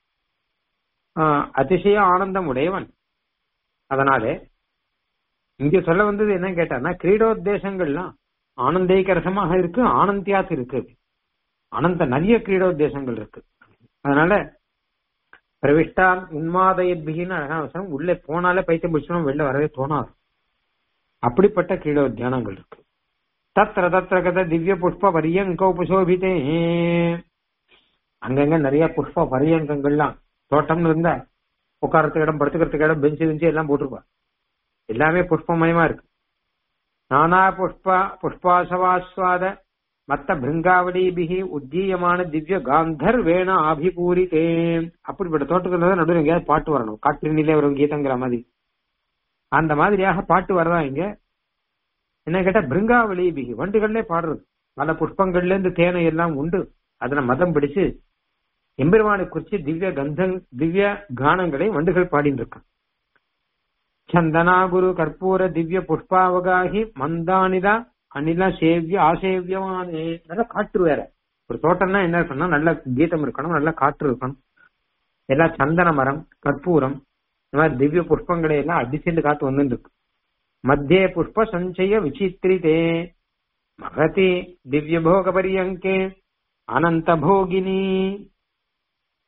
அதிசய ஆனந்தம் உடையவன் அதனாலே இங்க சொல்ல வந்தது என்ன கேட்டான்னா கிரீடோத்தேசங்கள்லாம் ஆனந்தேக ரசமாக இருக்கு ஆனந்தியாத் இருக்கு அனந்த நிறைய கிரீடோத்தேசங்கள் இருக்கு அதனால பிரவிஷ்டான் உன்மாதயத்பிகின்னு அழகான அவசரம் உள்ளே போனாலே பைத்தியம் பிடிச்சணும் வெளில வரவே தோணாது அப்படிப்பட்ட கிரீடோத்தியானங்கள் இருக்கு தத்திர தத்திர கத திவ்ய புஷ்ப பரியங்க உபசோபித்தே அங்கங்க நிறைய புஷ்ப பரியங்கங்கள்லாம் தோட்டம்னு இருந்தா உட்காரத்துக்கு இடம் படுத்துக்கிறதுக்கு இடம் பெஞ்சு பெஞ்சு எல்லாம் போட்டிருப்பா எல்லாமே புஷ்பமயமா இருக்கு நானா புஷ்ப புஷ்பாசவாஸ்வாத மத்த பிருங்காவடிபிகி உத்தீயமான திவ்ய காந்தர் வேண அபிபூரிதே அப்படிப்பட்ட தோட்டத்துல தான் நடுவில் எங்கேயாவது பாட்டு வரணும் காற்றினிலே வரும் கீதங்கிற மாதிரி அந்த மாதிரியாக பாட்டு வரதான் இங்க என்ன கேட்டா பிருங்காவளி பிகி வண்டுகள்லே பாடுறது பல புஷ்பங்கள்ல இருந்து தேனை எல்லாம் உண்டு அதுல மதம் பிடிச்சு எம்பெருமானை குறிச்சு திவ்ய கந்தங் திவ்ய கானங்களை வண்டுகள் பாடிட்டு இருக்கான் சந்தனா குரு கற்பூர திவ்ய புஷ்பாவகாகி மந்தானிதா அனில சேவிய ஆசேவியமானே நல்ல காற்று வேற ஒரு தோட்டம்னா என்ன இருக்கணும்னா நல்ல கீதம் இருக்கணும் நல்ல காற்று இருக்கணும் எல்லாம் சந்தன மரம் கற்பூரம் இந்த மாதிரி திவ்ய புஷ்பங்களை எல்லாம் அடிச்சுட்டு காத்து வந்துட்டு இருக்கு மத்திய புஷ்ப சஞ்சய விசித்திரிதே மகதி திவ்ய போக பரியங்கே அனந்த போகினி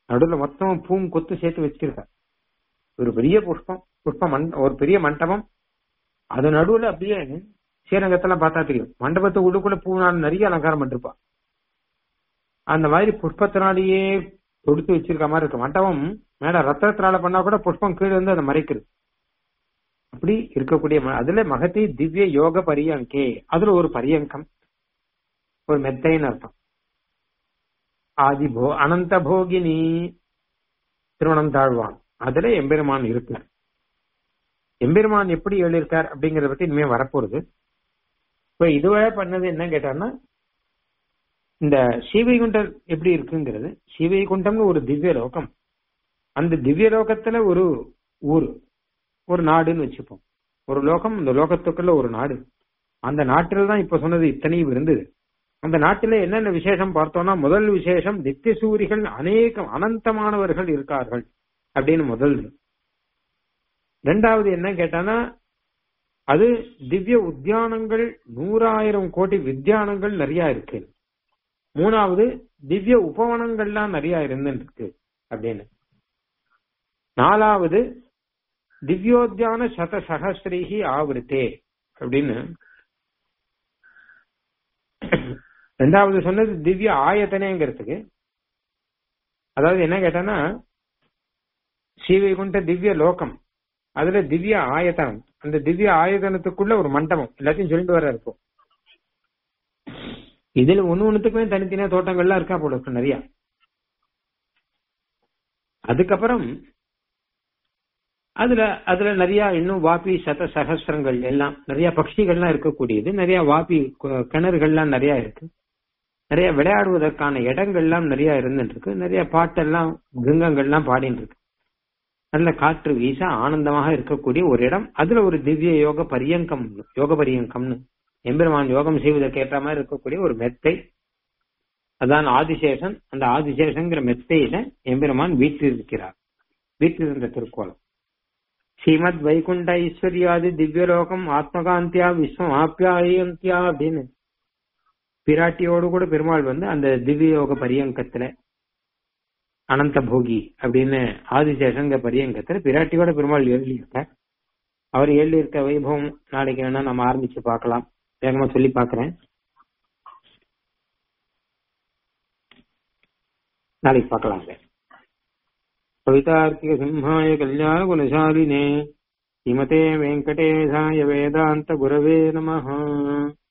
நடுவுல மொத்தம் பூம் கொத்து சேர்த்து வச்சிருக்கார் ஒரு பெரிய புஷ்பம் புஷ்ப மண்ட ஒரு பெரிய மண்டபம் அது நடுவுல அப்படியே ஸ்ரீரங்கத்தெல்லாம் பார்த்தா தெரியும் மண்டபத்தை உள்ளுக்குள்ள பூனால் நிறைய அலங்காரம் பண்ணிருப்பா அந்த மாதிரி புஷ்பத்தினாலேயே தொடுத்து வச்சிருக்க மாதிரி இருக்கு மண்டபம் மேல ரத்தத்தினால பண்ணா கூட புஷ்பம் கீழே வந்து அதை மறைக்கிறது அப்படி இருக்கக்கூடிய ம- அதுல மகதி திவ்ய யோக பரியங்கே அதுல ஒரு பரியங்கம் ஒரு மெத்தைன்னு அர்த்தம் ஆதி போ அனந்த போகினி திருமணம் தாழ்வான் அதுல எம்பெருமான் இருக்கார் எம்பெருமான் எப்படி எழுதியிருக்கார் அப்படிங்கறத பத்தி இனிமே வரப்போகுது இப்ப இதுவரை பண்ணது என்ன கேட்டான்னா இந்த ஸ்ரீவைகுண்டம் எப்படி இருக்குங்கிறது ஸ்ரீவைகுண்டம்னு ஒரு திவ்ய லோகம் அந்த திவ்ய லோகத்துல ஒரு ஊர் ஒரு நாடுன்னு வச்சுப்போம் ஒரு லோகம் இந்த லோகத்துக்குள்ள ஒரு நாடு அந்த நாட்டில் தான் இப்ப சொன்னது இத்தனையும் இருந்தது அந்த நாட்டில என்னென்ன விசேஷம் பார்த்தோம்னா முதல் விசேஷம் நித்திய சூரிகள் அநேகம் அனந்தமானவர்கள் இருக்கார்கள் அப்படின்னு முதல் ரெண்டாவது என்ன கேட்டானா அது திவ்ய உத்தியானங்கள் நூறாயிரம் கோடி வித்தியானங்கள் நிறைய இருக்கு மூணாவது திவ்ய உபவனங்கள்லாம் நிறைய இருந்துருக்கு அப்படின்னு நாலாவது திவ்யோத்தியான சத சகஸ்ரீஹி ஆவருத்தே அப்படின்னு ரெண்டாவது சொன்னது திவ்ய ஆயத்தனைங்கிறதுக்கு அதாவது என்ன கேட்டானா ஸ்ரீவைகுண்ட திவ்ய லோகம் அதுல திவ்ய ஆயத்தனம் அந்த திவ்ய ஆயத்தனத்துக்குள்ள ஒரு மண்டபம் எல்லாத்தையும் சொல்லிட்டு வர இருக்கும் இதுல ஒண்ணு ஒண்ணுத்துக்குமே தனித்தனியா தோட்டங்கள்லாம் இருக்கா போல இருக்கு நிறைய அதுக்கப்புறம் அதுல அதுல நிறைய இன்னும் வாபி சத சகஸ்திரங்கள் எல்லாம் நிறைய பட்சிகள்லாம் இருக்கக்கூடியது நிறைய வாபி கு- கிணறுகள்லாம் நிறைய இருக்கு நிறைய விளையாடுவதற்கான இடங்கள்லாம் நிறைய இருந்துட்டு இருக்கு நிறைய பாட்டெல்லாம் கிருங்கங்கள்லாம் பாடிட்டு இருக்கு நல்ல காற்று வீச ஆனந்தமாக இருக்கக்கூடிய ஒரு இடம் அதுல ஒரு திவ்ய யோக பரியங்கம் யோக பரியங்கம்னு எம்பெருமான் யோகம் செய்வதற்கு ஏற்ற மாதிரி இருக்கக்கூடிய ஒரு மெத்தை அதான் ஆதிசேஷன் அந்த ஆதிசேஷங்கிற மெத்தையில எம்பெருமான் வீற்றிருக்கிறார் வீற்றிருந்த திருக்கோலம் ஸ்ரீமத் வைகுண்ட ஐஸ்வர்யாதி திவ்யலோகம் ஆத்மகாந்தியா விஸ்வம் ஆப்யாயந்தியா அப்படின்னு பிராட்டியோடு கூட பெருமாள் வந்து அந்த திவ்ய யோக பரியங்கத்துல அனந்த போகி அப்படின்னு ஆதிசேஷங்க பரியங்கத்துல பிராட்டியோட பெருமாள் எழுதி இருக்கார் அவர் எழுதி இருக்க வைபவம் நாளைக்கு வேணா நம்ம ஆரம்பிச்சு பார்க்கலாம் வேகமா சொல்லி பார்க்கிறேன் நாளைக்கு பார்க்கலாங்க कवितार्किक सिंहाय कल्याण गुणशालिने श्रीमते वेङ्कटेशाय वेदान्त गुरवे नमः